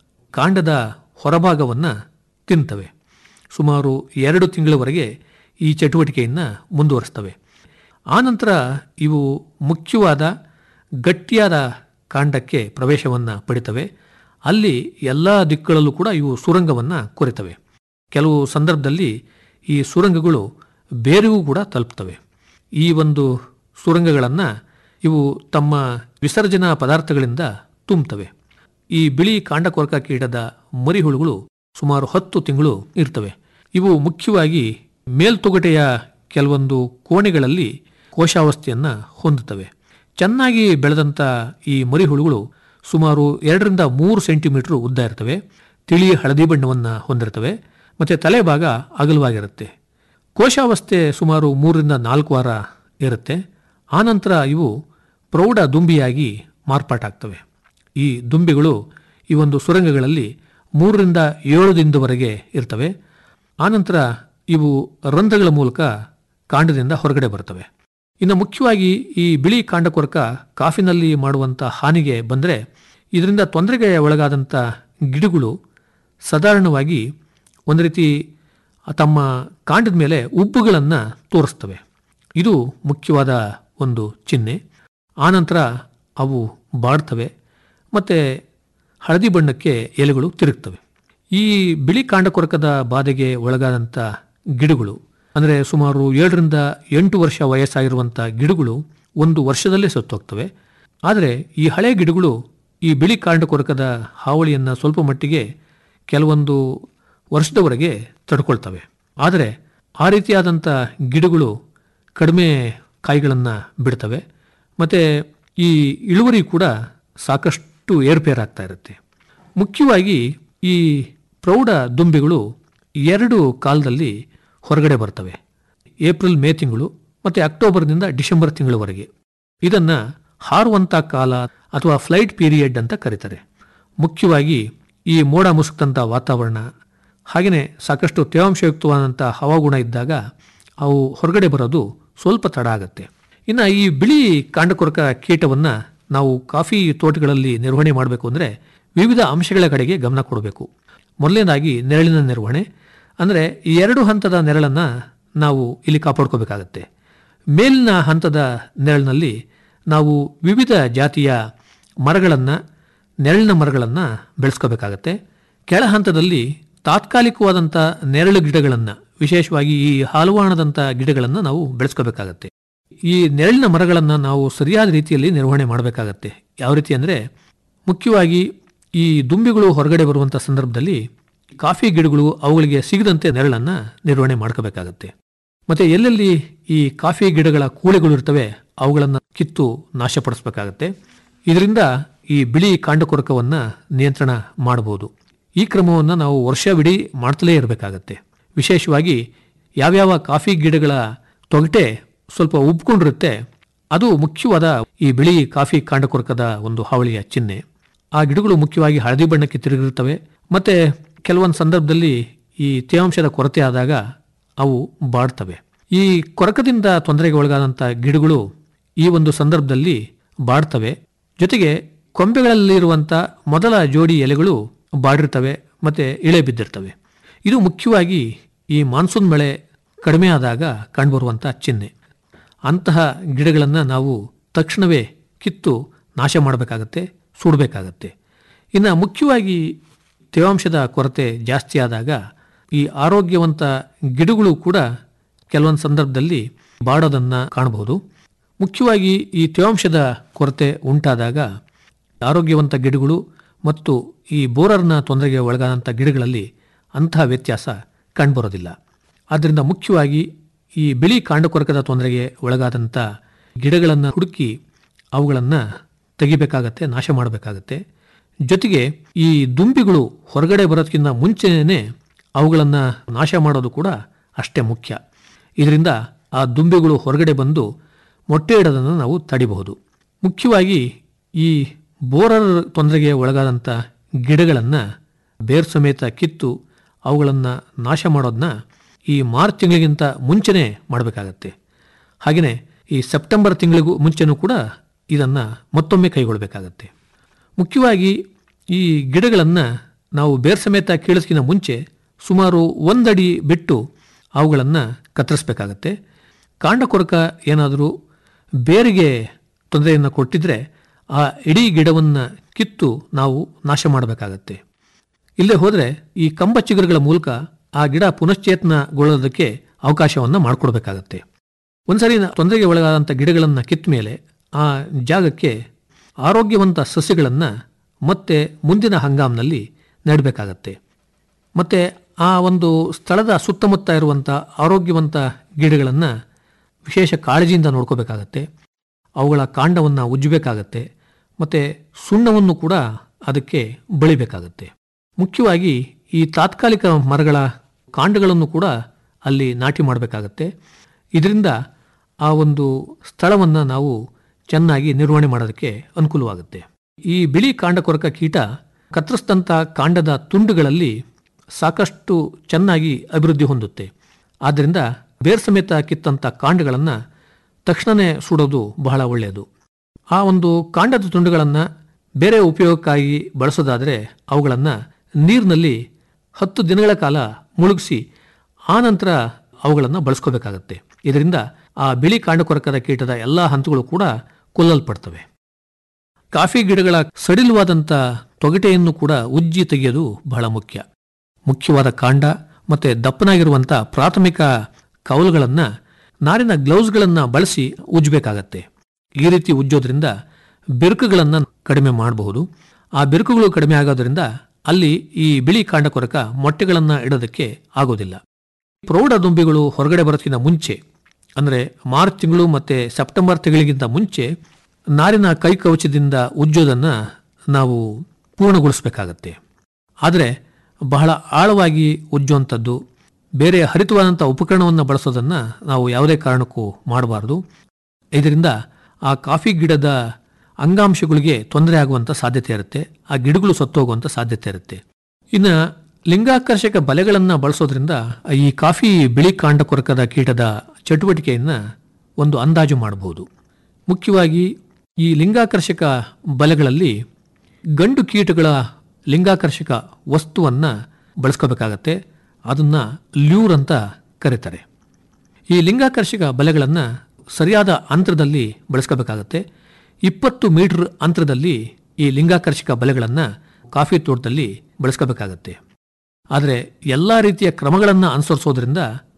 ಕಾಂಡದ ಹೊರಭಾಗವನ್ನು ತಿಂತವೆ ಸುಮಾರು ಎರಡು ತಿಂಗಳವರೆಗೆ ಈ ಚಟುವಟಿಕೆಯನ್ನು ಮುಂದುವರಿಸ್ತವೆ ಆನಂತರ ಇವು ಮುಖ್ಯವಾದ ಗಟ್ಟಿಯಾದ ಕಾಂಡಕ್ಕೆ ಪ್ರವೇಶವನ್ನು ಪಡಿತವೆ ಅಲ್ಲಿ ಎಲ್ಲ ದಿಕ್ಕುಗಳಲ್ಲೂ ಕೂಡ ಇವು ಸುರಂಗವನ್ನು ಕೊರೆತವೆ ಕೆಲವು ಸಂದರ್ಭದಲ್ಲಿ ಈ ಸುರಂಗಗಳು ಬೇರೆಗೂ ಕೂಡ ತಲುಪ್ತವೆ ಈ ಒಂದು ಸುರಂಗಗಳನ್ನು ಇವು ತಮ್ಮ ವಿಸರ್ಜನಾ ಪದಾರ್ಥಗಳಿಂದ ತುಂಬುತ್ತವೆ ಈ ಬಿಳಿ ಕಾಂಡಕೊರಕ ಕೀಟದ ಮರಿಹುಳುಗಳು ಸುಮಾರು ಹತ್ತು ತಿಂಗಳು ಇರ್ತವೆ ಇವು ಮುಖ್ಯವಾಗಿ ಮೇಲ್ತೊಗಟೆಯ ಕೆಲವೊಂದು ಕೋಣೆಗಳಲ್ಲಿ ಕೋಶಾವಸ್ಥೆಯನ್ನು ಹೊಂದುತ್ತವೆ ಚೆನ್ನಾಗಿ ಬೆಳೆದಂಥ ಈ ಮರಿಹುಳುಗಳು ಸುಮಾರು ಎರಡರಿಂದ ಮೂರು ಸೆಂಟಿಮೀಟರ್ ಉದ್ದ ಇರ್ತವೆ ತಿಳಿ ಹಳದಿ ಬಣ್ಣವನ್ನು ಹೊಂದಿರ್ತವೆ ಮತ್ತು ತಲೆಭಾಗ ಅಗಲವಾಗಿರುತ್ತೆ ಕೋಶಾವಸ್ಥೆ ಸುಮಾರು ಮೂರರಿಂದ ನಾಲ್ಕು ವಾರ ಇರುತ್ತೆ ಆನಂತರ ಇವು ಪ್ರೌಢ ದುಂಬಿಯಾಗಿ ಮಾರ್ಪಾಟಾಗ್ತವೆ ಈ ದುಂಬಿಗಳು ಈ ಒಂದು ಸುರಂಗಗಳಲ್ಲಿ ಮೂರರಿಂದ ಏಳು ದಿನದವರೆಗೆ ಇರ್ತವೆ ಆನಂತರ ಇವು ರಂಧ್ರಗಳ ಮೂಲಕ ಕಾಂಡದಿಂದ ಹೊರಗಡೆ ಬರ್ತವೆ ಇನ್ನು ಮುಖ್ಯವಾಗಿ ಈ ಬಿಳಿ ಕಾಂಡಕೊರಕ ಕಾಫಿನಲ್ಲಿ ಮಾಡುವಂಥ ಹಾನಿಗೆ ಬಂದರೆ ಇದರಿಂದ ತೊಂದರೆಗೆ ಒಳಗಾದಂಥ ಗಿಡಗಳು ಸಾಧಾರಣವಾಗಿ ಒಂದು ರೀತಿ ತಮ್ಮ ಕಾಂಡದ ಮೇಲೆ ಉಬ್ಬುಗಳನ್ನು ತೋರಿಸ್ತವೆ ಇದು ಮುಖ್ಯವಾದ ಒಂದು ಚಿಹ್ನೆ ಆನಂತರ ಅವು ಬಾಡ್ತವೆ ಮತ್ತು ಹಳದಿ ಬಣ್ಣಕ್ಕೆ ಎಲೆಗಳು ತಿರುಗ್ತವೆ ಈ ಬಿಳಿ ಕಾಂಡಕೊರಕದ ಬಾಧೆಗೆ ಒಳಗಾದಂಥ ಗಿಡಗಳು ಅಂದರೆ ಸುಮಾರು ಏಳರಿಂದ ಎಂಟು ವರ್ಷ ವಯಸ್ಸಾಗಿರುವಂಥ ಗಿಡಗಳು ಒಂದು ವರ್ಷದಲ್ಲೇ ಸತ್ತೋಗ್ತವೆ ಆದರೆ ಈ ಹಳೆ ಗಿಡಗಳು ಈ ಬಿಳಿ ಕಾಂಡಕೊರಕದ ಹಾವಳಿಯನ್ನು ಸ್ವಲ್ಪ ಮಟ್ಟಿಗೆ ಕೆಲವೊಂದು ವರ್ಷದವರೆಗೆ ತಡ್ಕೊಳ್ತವೆ ಆದರೆ ಆ ರೀತಿಯಾದಂಥ ಗಿಡಗಳು ಕಡಿಮೆ ಕಾಯಿಗಳನ್ನು ಬಿಡ್ತವೆ ಮತ್ತು ಈ ಇಳುವರಿ ಕೂಡ ಸಾಕಷ್ಟು ಏರ್ಪೇರಾಗ್ತಾ ಇರುತ್ತೆ ಮುಖ್ಯವಾಗಿ ಈ ಪ್ರೌಢ ದುಂಬಿಗಳು ಎರಡು ಕಾಲದಲ್ಲಿ ಹೊರಗಡೆ ಬರ್ತವೆ ಏಪ್ರಿಲ್ ಮೇ ತಿಂಗಳು ಮತ್ತು ಅಕ್ಟೋಬರ್ನಿಂದ ಡಿಸೆಂಬರ್ ತಿಂಗಳವರೆಗೆ ಇದನ್ನು ಹಾರುವಂಥ ಕಾಲ ಅಥವಾ ಫ್ಲೈಟ್ ಪೀರಿಯಡ್ ಅಂತ ಕರೀತಾರೆ ಮುಖ್ಯವಾಗಿ ಈ ಮೋಡ ಮುಸುಕ್ತಂಥ ವಾತಾವರಣ ಹಾಗೆಯೇ ಸಾಕಷ್ಟು ತೇವಾಂಶಯುಕ್ತವಾದಂಥ ಹವಾಗುಣ ಇದ್ದಾಗ ಅವು ಹೊರಗಡೆ ಬರೋದು ಸ್ವಲ್ಪ ತಡ ಆಗುತ್ತೆ ಇನ್ನು ಈ ಬಿಳಿ ಕಾಂಡಕೊರಕ ಕೀಟವನ್ನು ನಾವು ಕಾಫಿ ತೋಟಗಳಲ್ಲಿ ನಿರ್ವಹಣೆ ಮಾಡಬೇಕು ಅಂದರೆ ವಿವಿಧ ಅಂಶಗಳ ಕಡೆಗೆ ಗಮನ ಕೊಡಬೇಕು ಮೊದಲನೇದಾಗಿ ನೆರಳಿನ ನಿರ್ವಹಣೆ ಅಂದರೆ ಈ ಎರಡು ಹಂತದ ನೆರಳನ್ನು ನಾವು ಇಲ್ಲಿ ಕಾಪಾಡ್ಕೋಬೇಕಾಗತ್ತೆ ಮೇಲಿನ ಹಂತದ ನೆರಳಿನಲ್ಲಿ ನಾವು ವಿವಿಧ ಜಾತಿಯ ಮರಗಳನ್ನು ನೆರಳಿನ ಮರಗಳನ್ನು ಬೆಳೆಸ್ಕೋಬೇಕಾಗತ್ತೆ ಕೆಳ ಹಂತದಲ್ಲಿ ತಾತ್ಕಾಲಿಕವಾದಂಥ ನೆರಳು ಗಿಡಗಳನ್ನು ವಿಶೇಷವಾಗಿ ಈ ಹಾಲುವಾಣದಂಥ ಗಿಡಗಳನ್ನು ನಾವು ಬೆಳೆಸ್ಕೋಬೇಕಾಗತ್ತೆ ಈ ನೆರಳಿನ ಮರಗಳನ್ನು ನಾವು ಸರಿಯಾದ ರೀತಿಯಲ್ಲಿ ನಿರ್ವಹಣೆ ಮಾಡಬೇಕಾಗತ್ತೆ ಯಾವ ರೀತಿ ಅಂದರೆ ಮುಖ್ಯವಾಗಿ ಈ ದುಂಬಿಗಳು ಹೊರಗಡೆ ಬರುವಂಥ ಸಂದರ್ಭದಲ್ಲಿ ಕಾಫಿ ಗಿಡಗಳು ಅವುಗಳಿಗೆ ಸಿಗದಂತೆ ನೆರಳನ್ನು ನಿರ್ವಹಣೆ ಮಾಡ್ಕೋಬೇಕಾಗತ್ತೆ ಮತ್ತು ಎಲ್ಲೆಲ್ಲಿ ಈ ಕಾಫಿ ಗಿಡಗಳ ಕೂಳೆಗಳು ಇರ್ತವೆ ಅವುಗಳನ್ನು ಕಿತ್ತು ನಾಶಪಡಿಸಬೇಕಾಗತ್ತೆ ಇದರಿಂದ ಈ ಬಿಳಿ ಕಾಂಡಕೊರಕವನ್ನು ನಿಯಂತ್ರಣ ಮಾಡಬಹುದು ಈ ಕ್ರಮವನ್ನು ನಾವು ವರ್ಷವಿಡೀ ಮಾಡ್ತಲೇ ಇರಬೇಕಾಗತ್ತೆ ವಿಶೇಷವಾಗಿ ಯಾವ್ಯಾವ ಕಾಫಿ ಗಿಡಗಳ ತೊಗಟೆ ಸ್ವಲ್ಪ ಉಬ್ಕೊಂಡಿರುತ್ತೆ ಅದು ಮುಖ್ಯವಾದ ಈ ಬಿಳಿ ಕಾಫಿ ಕಾಂಡಕೊರಕದ ಒಂದು ಹಾವಳಿಯ ಚಿಹ್ನೆ ಆ ಗಿಡಗಳು ಮುಖ್ಯವಾಗಿ ಹಳದಿ ಬಣ್ಣಕ್ಕೆ ತಿರುಗಿರುತ್ತವೆ ಮತ್ತೆ ಕೆಲವೊಂದು ಸಂದರ್ಭದಲ್ಲಿ ಈ ತೇವಾಂಶದ ಕೊರತೆ ಆದಾಗ ಅವು ಬಾಡ್ತವೆ ಈ ಕೊರಕದಿಂದ ತೊಂದರೆಗೆ ಒಳಗಾದಂಥ ಗಿಡಗಳು ಈ ಒಂದು ಸಂದರ್ಭದಲ್ಲಿ ಬಾಡ್ತವೆ ಜೊತೆಗೆ ಕೊಂಬೆಗಳಲ್ಲಿರುವಂಥ ಮೊದಲ ಜೋಡಿ ಎಲೆಗಳು ಬಾಡಿರ್ತವೆ ಮತ್ತೆ ಇಳೆ ಬಿದ್ದಿರ್ತವೆ ಇದು ಮುಖ್ಯವಾಗಿ ಈ ಮಾನ್ಸೂನ್ ಮಳೆ ಕಡಿಮೆ ಆದಾಗ ಕಂಡುಬರುವಂಥ ಚಿಹ್ನೆ ಅಂತಹ ಗಿಡಗಳನ್ನು ನಾವು ತಕ್ಷಣವೇ ಕಿತ್ತು ನಾಶ ಮಾಡಬೇಕಾಗತ್ತೆ ಸುಡಬೇಕಾಗತ್ತೆ ಇನ್ನು ಮುಖ್ಯವಾಗಿ ತೇವಾಂಶದ ಕೊರತೆ ಜಾಸ್ತಿ ಆದಾಗ ಈ ಆರೋಗ್ಯವಂತ ಗಿಡಗಳು ಕೂಡ ಕೆಲವೊಂದು ಸಂದರ್ಭದಲ್ಲಿ ಬಾಡೋದನ್ನು ಕಾಣಬಹುದು ಮುಖ್ಯವಾಗಿ ಈ ತೇವಾಂಶದ ಕೊರತೆ ಉಂಟಾದಾಗ ಆರೋಗ್ಯವಂತ ಗಿಡಗಳು ಮತ್ತು ಈ ಬೋರರ್ನ ತೊಂದರೆಗೆ ಒಳಗಾದಂಥ ಗಿಡಗಳಲ್ಲಿ ಅಂತಹ ವ್ಯತ್ಯಾಸ ಕಂಡುಬರೋದಿಲ್ಲ ಆದ್ದರಿಂದ ಮುಖ್ಯವಾಗಿ ಈ ಬಿಳಿ ಕಾಂಡಕೊರಕದ ತೊಂದರೆಗೆ ಒಳಗಾದಂಥ ಗಿಡಗಳನ್ನು ಹುಡುಕಿ ಅವುಗಳನ್ನು ತೆಗಿಬೇಕಾಗತ್ತೆ ನಾಶ ಮಾಡಬೇಕಾಗತ್ತೆ ಜೊತೆಗೆ ಈ ದುಂಬಿಗಳು ಹೊರಗಡೆ ಬರೋದಕ್ಕಿಂತ ಮುಂಚೆನೇ ಅವುಗಳನ್ನು ನಾಶ ಮಾಡೋದು ಕೂಡ ಅಷ್ಟೇ ಮುಖ್ಯ ಇದರಿಂದ ಆ ದುಂಬಿಗಳು ಹೊರಗಡೆ ಬಂದು ಮೊಟ್ಟೆ ಇಡೋದನ್ನು ನಾವು ತಡಿಬಹುದು ಮುಖ್ಯವಾಗಿ ಈ ಬೋರರ್ ತೊಂದರೆಗೆ ಒಳಗಾದಂಥ ಗಿಡಗಳನ್ನು ಬೇರ್ ಸಮೇತ ಕಿತ್ತು ಅವುಗಳನ್ನು ನಾಶ ಮಾಡೋದನ್ನ ಈ ಮಾರ್ಚ್ ತಿಂಗಳಿಗಿಂತ ಮುಂಚೆನೇ ಮಾಡಬೇಕಾಗತ್ತೆ ಹಾಗೆಯೇ ಈ ಸೆಪ್ಟೆಂಬರ್ ತಿಂಗಳಿಗೂ ಮುಂಚೆನೂ ಕೂಡ ಇದನ್ನು ಮತ್ತೊಮ್ಮೆ ಕೈಗೊಳ್ಳಬೇಕಾಗತ್ತೆ ಮುಖ್ಯವಾಗಿ ಈ ಗಿಡಗಳನ್ನು ನಾವು ಬೇರ್ ಸಮೇತ ಕೀಳಿಸ್ಕಿಂತ ಮುಂಚೆ ಸುಮಾರು ಒಂದಡಿ ಬಿಟ್ಟು ಅವುಗಳನ್ನು ಕತ್ತರಿಸಬೇಕಾಗತ್ತೆ ಕಾಂಡಕೊರಕ ಏನಾದರೂ ಬೇರಿಗೆ ತೊಂದರೆಯನ್ನು ಕೊಟ್ಟಿದ್ರೆ ಆ ಇಡೀ ಗಿಡವನ್ನು ಕಿತ್ತು ನಾವು ನಾಶ ಮಾಡಬೇಕಾಗತ್ತೆ ಇಲ್ಲೇ ಹೋದರೆ ಈ ಕಂಬ ಚಿಗುರುಗಳ ಮೂಲಕ ಆ ಗಿಡ ಪುನಶ್ಚೇತನಗೊಳ್ಳೋದಕ್ಕೆ ಅವಕಾಶವನ್ನು ಮಾಡಿಕೊಡ್ಬೇಕಾಗತ್ತೆ ಒಂದ್ಸರಿ ನ- ತೊಂದರೆಗೆ ಒಳಗಾದಂಥ ಗಿಡಗಳನ್ನು ಕಿತ್ತ ಮೇಲೆ ಆ ಜಾಗಕ್ಕೆ ಆರೋಗ್ಯವಂತ ಸಸ್ಯಗಳನ್ನು ಮತ್ತೆ ಮುಂದಿನ ಹಂಗಾಮಿನಲ್ಲಿ ನೆಡಬೇಕಾಗತ್ತೆ ಮತ್ತು ಆ ಒಂದು ಸ್ಥಳದ ಸುತ್ತಮುತ್ತ ಇರುವಂಥ ಆರೋಗ್ಯವಂತ ಗಿಡಗಳನ್ನು ವಿಶೇಷ ಕಾಳಜಿಯಿಂದ ನೋಡ್ಕೋಬೇಕಾಗತ್ತೆ ಅವುಗಳ ಕಾಂಡವನ್ನು ಉಜ್ಜಬೇಕಾಗತ್ತೆ ಮತ್ತು ಸುಣ್ಣವನ್ನು ಕೂಡ ಅದಕ್ಕೆ ಬಳಿಬೇಕಾಗತ್ತೆ ಮುಖ್ಯವಾಗಿ ಈ ತಾತ್ಕಾಲಿಕ ಮರಗಳ ಕಾಂಡಗಳನ್ನು ಕೂಡ ಅಲ್ಲಿ ನಾಟಿ ಮಾಡಬೇಕಾಗತ್ತೆ ಇದರಿಂದ ಆ ಒಂದು ಸ್ಥಳವನ್ನು ನಾವು ಚೆನ್ನಾಗಿ ನಿರ್ವಹಣೆ ಮಾಡೋದಕ್ಕೆ ಅನುಕೂಲವಾಗುತ್ತೆ ಈ ಬಿಳಿ ಕಾಂಡಕೊರಕ ಕೀಟ ಕತ್ತರಿಸಿದಂಥ ಕಾಂಡದ ತುಂಡುಗಳಲ್ಲಿ ಸಾಕಷ್ಟು ಚೆನ್ನಾಗಿ ಅಭಿವೃದ್ಧಿ ಹೊಂದುತ್ತೆ ಆದ್ದರಿಂದ ಬೇರ್ ಸಮೇತ ಕಿತ್ತಂಥ ಕಾಂಡಗಳನ್ನು ತಕ್ಷಣವೇ ಸುಡೋದು ಬಹಳ ಒಳ್ಳೆಯದು ಆ ಒಂದು ಕಾಂಡದ ತುಂಡುಗಳನ್ನು ಬೇರೆ ಉಪಯೋಗಕ್ಕಾಗಿ ಬಳಸೋದಾದರೆ ಅವುಗಳನ್ನು ನೀರಿನಲ್ಲಿ ಹತ್ತು ದಿನಗಳ ಕಾಲ ಮುಳುಗಿಸಿ ಆನಂತರ ಅವುಗಳನ್ನು ಬಳಸ್ಕೋಬೇಕಾಗತ್ತೆ ಇದರಿಂದ ಆ ಬಿಳಿ ಕಾಂಡಕೊರಕದ ಕೀಟದ ಎಲ್ಲ ಹಂತಗಳು ಕೂಡ ಕೊಲ್ಲಲ್ಪಡ್ತವೆ ಕಾಫಿ ಗಿಡಗಳ ಸಡಿಲವಾದಂಥ ತೊಗಟೆಯನ್ನು ಕೂಡ ಉಜ್ಜಿ ತೆಗೆಯೋದು ಬಹಳ ಮುಖ್ಯ ಮುಖ್ಯವಾದ ಕಾಂಡ ಮತ್ತು ದಪ್ಪನಾಗಿರುವಂಥ ಪ್ರಾಥಮಿಕ ಕವಲುಗಳನ್ನು ನಾರಿನ ಗ್ಲೌಸ್ಗಳನ್ನು ಬಳಸಿ ಉಜ್ಜಬೇಕಾಗತ್ತೆ ಈ ರೀತಿ ಉಜ್ಜೋದ್ರಿಂದ ಬಿರುಕುಗಳನ್ನು ಕಡಿಮೆ ಮಾಡಬಹುದು ಆ ಬಿರುಕುಗಳು ಕಡಿಮೆ ಆಗೋದ್ರಿಂದ ಅಲ್ಲಿ ಈ ಬಿಳಿ ಕಾಂಡಕೊರಕ ಮೊಟ್ಟೆಗಳನ್ನು ಇಡೋದಕ್ಕೆ ಆಗೋದಿಲ್ಲ ಪ್ರೌಢ ದುಂಬಿಗಳು ಹೊರಗಡೆ ಬರೋದಕ್ಕಿಂತ ಮುಂಚೆ ಅಂದರೆ ಮಾರ್ಚ್ ತಿಂಗಳು ಮತ್ತು ಸೆಪ್ಟೆಂಬರ್ ತಿಂಗಳಿಗಿಂತ ಮುಂಚೆ ನಾರಿನ ಕೈಕವಚದಿಂದ ಉಜ್ಜೋದನ್ನು ನಾವು ಪೂರ್ಣಗೊಳಿಸಬೇಕಾಗತ್ತೆ ಆದರೆ ಬಹಳ ಆಳವಾಗಿ ಉಜ್ಜುವಂಥದ್ದು ಬೇರೆ ಹರಿತವಾದಂಥ ಉಪಕರಣವನ್ನು ಬಳಸೋದನ್ನು ನಾವು ಯಾವುದೇ ಕಾರಣಕ್ಕೂ ಮಾಡಬಾರ್ದು ಇದರಿಂದ ಆ ಕಾಫಿ ಗಿಡದ ಅಂಗಾಂಶಗಳಿಗೆ ತೊಂದರೆ ಆಗುವಂಥ ಸಾಧ್ಯತೆ ಇರುತ್ತೆ ಆ ಗಿಡಗಳು ಸತ್ತೋಗುವಂಥ ಸಾಧ್ಯತೆ ಇರುತ್ತೆ ಇನ್ನು ಲಿಂಗಾಕರ್ಷಕ ಬಲೆಗಳನ್ನು ಬಳಸೋದ್ರಿಂದ ಈ ಕಾಫಿ ಬಿಳಿ ಕಾಂಡ ಕೊರಕದ ಕೀಟದ ಚಟುವಟಿಕೆಯನ್ನು ಒಂದು ಅಂದಾಜು ಮಾಡಬಹುದು ಮುಖ್ಯವಾಗಿ ಈ ಲಿಂಗಾಕರ್ಷಕ ಬಲೆಗಳಲ್ಲಿ ಗಂಡು ಕೀಟಗಳ ಲಿಂಗಾಕರ್ಷಕ ವಸ್ತುವನ್ನು ಬಳಸ್ಕೋಬೇಕಾಗತ್ತೆ ಅದನ್ನು ಲ್ಯೂರ್ ಅಂತ ಕರೀತಾರೆ ಈ ಲಿಂಗಾಕರ್ಷಕ ಬಲೆಗಳನ್ನು ಸರಿಯಾದ ಅಂತರದಲ್ಲಿ ಬಳಸ್ಕೋಬೇಕಾಗತ್ತೆ ಇಪ್ಪತ್ತು ಮೀಟರ್ ಅಂತರದಲ್ಲಿ ಈ ಲಿಂಗಾಕರ್ಷಕ ಬಲೆಗಳನ್ನು ಕಾಫಿ ತೋಟದಲ್ಲಿ ಬಳಸ್ಕೋಬೇಕಾಗತ್ತೆ ಆದರೆ ಎಲ್ಲ ರೀತಿಯ ಕ್ರಮಗಳನ್ನು ಅನುಸರಿಸೋದ್ರಿಂದ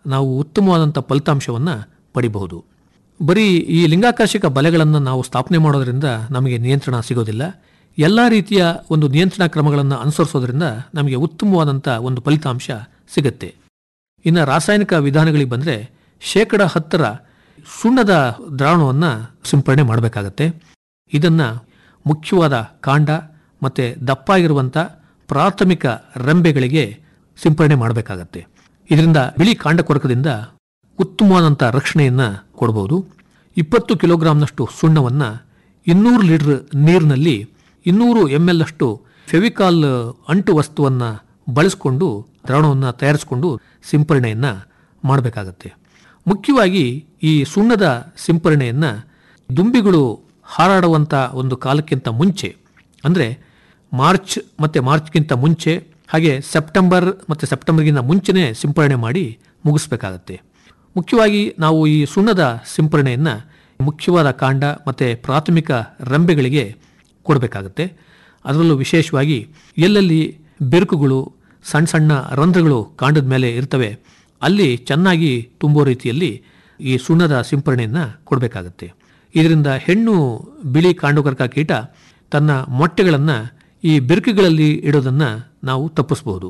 ನಾವು ಉತ್ತಮವಾದಂಥ ಫಲಿತಾಂಶವನ್ನು ಪಡಿಬಹುದು ಬರೀ ಈ ಲಿಂಗಾಕರ್ಷಕ ಬಲೆಗಳನ್ನು ನಾವು ಸ್ಥಾಪನೆ ಮಾಡೋದ್ರಿಂದ ನಮಗೆ ನಿಯಂತ್ರಣ ಸಿಗೋದಿಲ್ಲ ಎಲ್ಲ ರೀತಿಯ ಒಂದು ನಿಯಂತ್ರಣ ಕ್ರಮಗಳನ್ನು ಅನುಸರಿಸೋದ್ರಿಂದ ನಮಗೆ ಉತ್ತಮವಾದಂಥ ಒಂದು ಫಲಿತಾಂಶ ಸಿಗುತ್ತೆ ಇನ್ನು ರಾಸಾಯನಿಕ ವಿಧಾನಗಳಿಗೆ ಬಂದರೆ ಶೇಕಡ ಹತ್ತರ ಸುಣ್ಣದ ದ್ರಾವಣವನ್ನು ಸಿಂಪರಣೆ ಮಾಡಬೇಕಾಗತ್ತೆ ಇದನ್ನು ಮುಖ್ಯವಾದ ಕಾಂಡ ಮತ್ತು ದಪ್ಪಾಗಿರುವಂಥ ಪ್ರಾಥಮಿಕ ರೆಂಬೆಗಳಿಗೆ ಸಿಂಪರಣೆ ಮಾಡಬೇಕಾಗತ್ತೆ ಇದರಿಂದ ಬಿಳಿ ಕಾಂಡ ಕೊರಕದಿಂದ ಉತ್ತಮವಾದಂಥ ರಕ್ಷಣೆಯನ್ನು ಕೊಡಬಹುದು ಇಪ್ಪತ್ತು ಕಿಲೋಗ್ರಾಂನಷ್ಟು ಸುಣ್ಣವನ್ನು ಇನ್ನೂರು ಲೀಟರ್ ನೀರಿನಲ್ಲಿ ಇನ್ನೂರು ಎಮ್ ಎಲ್ ಅಷ್ಟು ಫೆವಿಕಾಲ್ ಅಂಟು ವಸ್ತುವನ್ನು ಬಳಸಿಕೊಂಡು ದ್ರಾವಣವನ್ನು ತಯಾರಿಸಿಕೊಂಡು ಸಿಂಪರಣೆಯನ್ನು ಮಾಡಬೇಕಾಗತ್ತೆ ಮುಖ್ಯವಾಗಿ ಈ ಸುಣ್ಣದ ಸಿಂಪರಣೆಯನ್ನು ದುಂಬಿಗಳು ಹಾರಾಡುವಂಥ ಒಂದು ಕಾಲಕ್ಕಿಂತ ಮುಂಚೆ ಅಂದರೆ ಮಾರ್ಚ್ ಮತ್ತು ಮಾರ್ಚ್ಗಿಂತ ಮುಂಚೆ ಹಾಗೆ ಸೆಪ್ಟೆಂಬರ್ ಮತ್ತು ಸೆಪ್ಟೆಂಬರ್ಗಿಂತ ಮುಂಚೆನೇ ಸಿಂಪರಣೆ ಮಾಡಿ ಮುಗಿಸ್ಬೇಕಾಗತ್ತೆ ಮುಖ್ಯವಾಗಿ ನಾವು ಈ ಸುಣ್ಣದ ಸಿಂಪರಣೆಯನ್ನು ಮುಖ್ಯವಾದ ಕಾಂಡ ಮತ್ತು ಪ್ರಾಥಮಿಕ ರೆಂಬೆಗಳಿಗೆ ಕೊಡಬೇಕಾಗತ್ತೆ ಅದರಲ್ಲೂ ವಿಶೇಷವಾಗಿ ಎಲ್ಲೆಲ್ಲಿ ಬಿರುಕುಗಳು ಸಣ್ಣ ಸಣ್ಣ ರಂಧ್ರಗಳು ಕಾಂಡದ ಮೇಲೆ ಇರ್ತವೆ ಅಲ್ಲಿ ಚೆನ್ನಾಗಿ ತುಂಬೋ ರೀತಿಯಲ್ಲಿ ಈ ಸುಣ್ಣದ ಸಿಂಪರಣೆಯನ್ನು ಕೊಡಬೇಕಾಗತ್ತೆ ಇದರಿಂದ ಹೆಣ್ಣು ಬಿಳಿ ಕಾಂಡುಕರ್ಕ ಕೀಟ ತನ್ನ ಮೊಟ್ಟೆಗಳನ್ನು ಈ ಬಿರುಕುಗಳಲ್ಲಿ ಇಡೋದನ್ನು ನಾವು ತಪ್ಪಿಸಬಹುದು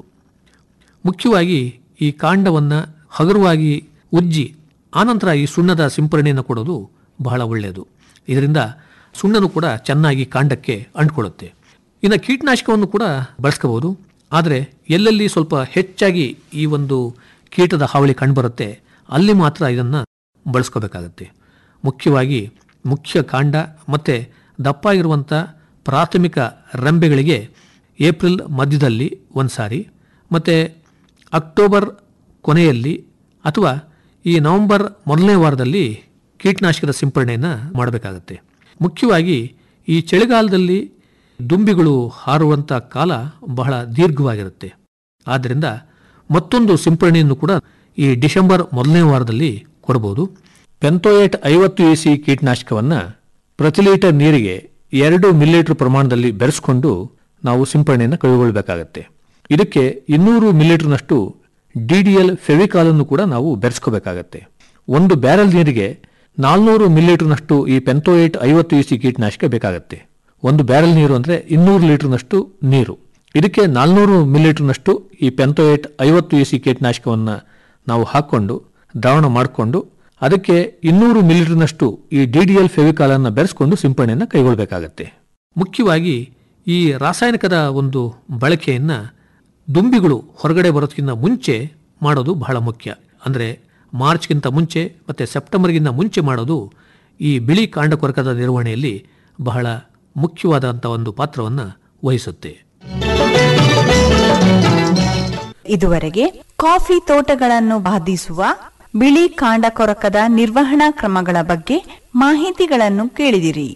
ಮುಖ್ಯವಾಗಿ ಈ ಕಾಂಡವನ್ನು ಹಗುರವಾಗಿ ಉಜ್ಜಿ ಆನಂತರ ಈ ಸುಣ್ಣದ ಸಿಂಪರಣೆಯನ್ನು ಕೊಡೋದು ಬಹಳ ಒಳ್ಳೆಯದು ಇದರಿಂದ ಸುಣ್ಣನು ಕೂಡ ಚೆನ್ನಾಗಿ ಕಾಂಡಕ್ಕೆ ಅಂಟ್ಕೊಳ್ಳುತ್ತೆ ಇನ್ನು ಕೀಟನಾಶಕವನ್ನು ಕೂಡ ಬಳಸ್ಕೋಬಹುದು ಆದರೆ ಎಲ್ಲೆಲ್ಲಿ ಸ್ವಲ್ಪ ಹೆಚ್ಚಾಗಿ ಈ ಒಂದು ಕೀಟದ ಹಾವಳಿ ಕಂಡುಬರುತ್ತೆ ಅಲ್ಲಿ ಮಾತ್ರ ಇದನ್ನು ಬಳಸ್ಕೋಬೇಕಾಗತ್ತೆ ಮುಖ್ಯವಾಗಿ ಮುಖ್ಯ ಕಾಂಡ ಮತ್ತು ದಪ್ಪಾಗಿರುವಂಥ ಪ್ರಾಥಮಿಕ ರೆಂಬೆಗಳಿಗೆ ಏಪ್ರಿಲ್ ಮಧ್ಯದಲ್ಲಿ ಒಂದು ಸಾರಿ ಮತ್ತು ಅಕ್ಟೋಬರ್ ಕೊನೆಯಲ್ಲಿ ಅಥವಾ ಈ ನವೆಂಬರ್ ಮೊದಲನೇ ವಾರದಲ್ಲಿ ಕೀಟನಾಶಕದ ಸಿಂಪರಣೆಯನ್ನು ಮಾಡಬೇಕಾಗತ್ತೆ ಮುಖ್ಯವಾಗಿ ಈ ಚಳಿಗಾಲದಲ್ಲಿ ದುಂಬಿಗಳು ಹಾರುವಂಥ ಕಾಲ ಬಹಳ ದೀರ್ಘವಾಗಿರುತ್ತೆ ಆದ್ದರಿಂದ ಮತ್ತೊಂದು ಸಿಂಪರಣೆಯನ್ನು ಕೂಡ ಈ ಡಿಸೆಂಬರ್ ಮೊದಲನೇ ವಾರದಲ್ಲಿ ಕೊಡಬಹುದು ಪೆಂತೋಯೇಟ್ ಐವತ್ತು ಇ ಸಿ ಕೀಟನಾಶಕವನ್ನು ಪ್ರತಿ ಲೀಟರ್ ನೀರಿಗೆ ಎರಡು ಮಿಲಿಲೀಟರ್ ಪ್ರಮಾಣದಲ್ಲಿ ಬೆರೆಸ್ಕೊಂಡು ನಾವು ಸಿಂಪರಣೆಯನ್ನು ಕೈಗೊಳ್ಳಬೇಕಾಗತ್ತೆ ಇದಕ್ಕೆ ಇನ್ನೂರು ಮಿಲಿಲೀಟರ್ನಷ್ಟು ಡಿ ಡಿ ಎಲ್ ಫೆವಿಕಾಲನ್ನು ಕೂಡ ನಾವು ಬೆರೆಸ್ಕೋಬೇಕಾಗತ್ತೆ ಒಂದು ಬ್ಯಾರೆಲ್ ನೀರಿಗೆ ನಾಲ್ನೂರು ಮಿಲಿಲೀಟರ್ನಷ್ಟು ಈ ಪೆಂತೋಯೇಟ್ ಐವತ್ತು ಇ ಸಿ ಕೀಟನಾಶಕ ಬೇಕಾಗತ್ತೆ ಒಂದು ಬ್ಯಾರೆಲ್ ನೀರು ಅಂದರೆ ಇನ್ನೂರು ಲೀಟರ್ನಷ್ಟು ನೀರು ಇದಕ್ಕೆ ನಾಲ್ನೂರು ಮಿಲಿಲೀಟರ್ನಷ್ಟು ಈ ಪೆಂತೋಯೇಟ್ ಐವತ್ತು ಇ ಸಿ ಕೀಟನಾಶಕವನ್ನು ನಾವು ಹಾಕ್ಕೊಂಡು ದ್ರಾವಣ ಮಾಡಿಕೊಂಡು ಅದಕ್ಕೆ ಇನ್ನೂರು ಮಿಲಿಲೀಟರ್ನಷ್ಟು ಈ ಡಿ ಡಿ ಎಲ್ ಫೆವಿಕಾಲನ್ನು ಬೆರೆಸ್ಕೊಂಡು ಸಿಂಪರಣೆಯನ್ನು ಕೈಗೊಳ್ಳಬೇಕಾಗತ್ತೆ ಮುಖ್ಯವಾಗಿ ಈ ರಾಸಾಯನಿಕದ ಒಂದು ಬಳಕೆಯನ್ನು ದುಂಬಿಗಳು ಹೊರಗಡೆ ಬರೋದಕ್ಕಿಂತ ಮುಂಚೆ ಮಾಡೋದು ಬಹಳ ಮುಖ್ಯ ಅಂದರೆ ಮಾರ್ಚ್ಗಿಂತ ಮುಂಚೆ ಮತ್ತು ಸೆಪ್ಟೆಂಬರ್ಗಿಂತ ಮುಂಚೆ ಮಾಡೋದು ಈ ಬಿಳಿ ಕಾಂಡಕೊರಕದ ನಿರ್ವಹಣೆಯಲ್ಲಿ ಬಹಳ ಮುಖ್ಯವಾದಂಥ ಒಂದು ಪಾತ್ರವನ್ನು ವಹಿಸುತ್ತೆ ಇದುವರೆಗೆ ಕಾಫಿ ತೋಟಗಳನ್ನು ಬಾಧಿಸುವ ಬಿಳಿ ಕಾಂಡ ಕೊರಕದ ನಿರ್ವಹಣಾ ಕ್ರಮಗಳ ಬಗ್ಗೆ ಮಾಹಿತಿಗಳನ್ನು ಕೇಳಿದಿರಿ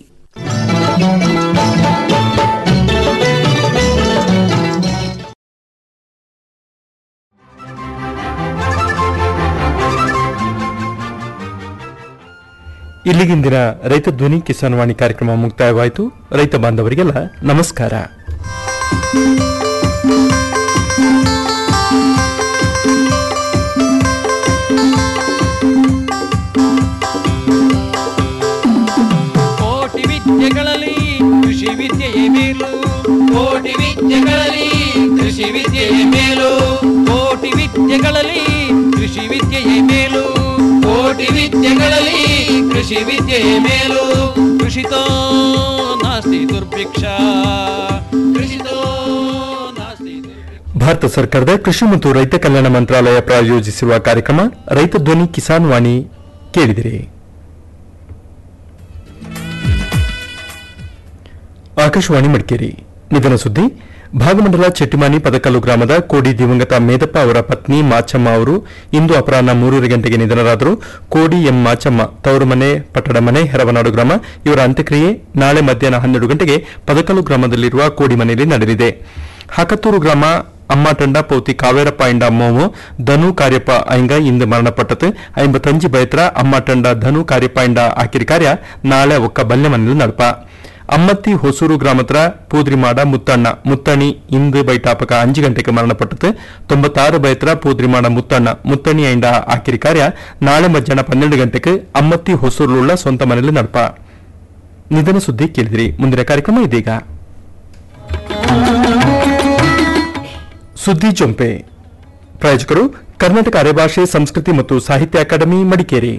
ಇಲ್ಲಿಗಿಂದಿನ ರೈತ ಧ್ವನಿ ಕಿಸಾನ್ ವಾಣಿ ಕಾರ್ಯಕ್ರಮ ಮುಕ್ತಾಯವಾಯಿತು ರೈತ ಬಾಂಧವರಿಗೆಲ್ಲ ನಮಸ್ಕಾರ ಕೋಟಿ ವಿದ್ಯೆಗಳಲ್ಲಿ ಕೃಷಿ ವಿದ್ಯೆಯೇ ಮೇಲು ಕೋಟಿ ವಿದ್ಯೆಗಳಲ್ಲಿ ಕೃಷಿ ವಿದ್ಯೆಯೇ ಮೇಲು ಕೋಟಿ ವಿದ್ಯೆಗಳಲ್ಲಿ ಕೃಷಿ ವಿದ್ಯೆಯೇ ಮೇಲು ಕೋಟಿ ವಿದ್ಯೆಗಳಲ್ಲಿ ಕೃಷಿ ವಿದ್ಯೆಯೇ ಮೇಲು ಕೃಷಿತೋ ನಾಸ್ತಿ ದುರ್ಭಿಕ್ಷ ಕೃಷಿತೋ ನಾಸ್ತಿ ಭಾರತ ಸರ್ಕಾರದ ಕೃಷಿ ಮತ್ತು ರೈತ ಕಲ್ಯಾಣ ಮಂತ್ರಾಲಯ ಪ್ರಾಯೋಜಿಸಿರುವ ಕಾರ್ಯಕ್ರಮ ರೈತ ಧ್ವನಿ ಕಿಸಾನ್ ವಾಣಿ ಕೇಳಿದಿರಿ ಆಕಾಶವಾಣಿ ಮಡಿಕೇರಿ ನಿಧನ ಸುದ್ದಿ ಭಾಗಮಂಡಲ ಚೆಟ್ಟಿಮಾನಿ ಪದಕಲ್ಲು ಗ್ರಾಮದ ಕೋಡಿ ದಿವಂಗತ ಮೇದಪ್ಪ ಅವರ ಪತ್ನಿ ಮಾಚಮ್ಮ ಅವರು ಇಂದು ಅಪರಾಹ್ನ ಮೂರೂವರೆ ಗಂಟೆಗೆ ನಿಧನರಾದರು ಕೋಡಿ ಎಂ ಮಾಚಮ್ಮ ತವರು ಮನೆ ಪಟ್ಟಣ ಮನೆ ಹೆರವನಾಡು ಗ್ರಾಮ ಇವರ ಅಂತ್ಯಕ್ರಿಯೆ ನಾಳೆ ಮಧ್ಯಾಹ್ನ ಹನ್ನೆರಡು ಗಂಟೆಗೆ ಪದಕಲ್ಲು ಗ್ರಾಮದಲ್ಲಿರುವ ಕೋಡಿ ಮನೆಯಲ್ಲಿ ನಡೆಯಲಿದೆ ಹಾಕತ್ತೂರು ಗ್ರಾಮ ಅಮ್ಮಾಟಂಡ ಪೌತಿ ಕಾವೇರಪ್ಪ ಇಂಡ ಮೋಮು ಧನು ಕಾರ್ಯಪ್ಪ ಐಂಗ ಇಂದು ಮರಣಪಟ್ಟது ಐಂಬತ್ತಂಜು ಬೈತ್ರ ಅಮ್ಮಾಟಂಡ ಧನು ಕಾರ್ಯಪ್ಪ ಇಂಡ ಆಕಿರಿ ಕಾರ್ಯ ನಾಳೆ ಒಕ್ಕ ಬಲ್ಲೆ ಮನೆಯಲ್ಲಿ ನಡಪ ಅಮ್ಮತ್ತಿ ಹೊಸೂರು ಗ್ರಾಮತ್ರ ಪೂದ್ರಿಮಾಡ ಮುತ್ತಣ್ಣ ಮುತ್ತಣಿ ಇಂದು ಬೈಟಾಪಕ ಅഞ്ചು ಗಂಟೆಗೆ ಮರಣಪಟ್ಟது ತೊಂಬತ್ತಾರು ಬೈತ್ರ ಪೂದ್ರಿಮಾಡ ಮುತ್ತಣ್ಣ ಮುತ್ತಣಿ ಐಂಡ ಆಕಿರಿ ಕಾರ್ಯ ನಾಳೆ ಮಧ್ಯಾಹ್ನ ಪನ್ನೆರಡು ಗಂಟೆಗೆ ಅಮ್ಮತ್ತಿ ಹೊಸೂರುಳ್ಳ ಸ್ವಂತ ಮನೆಯಲ್ಲಿ ನಡಪ ನಿಧನ ಸುದ್ದಿ ಕೇಳಿದಿರಿ ಮುಂದಿನ ಕಾರ್ಯಕ್ರಮ ಇದೀಗ ಸುದ್ದಿ ಜೊಂಪೆ ಪ್ರಾಯೋಜಕರು ಕರ್ನಾಟಕ ಅರೆಭಾಷೆ ಸಂಸ್ಕೃತಿ ಮತ್ತು ಸಾಹಿತ್ಯ ಅಕಾಡೆಮಿ ಮಡಿಕೇರಿ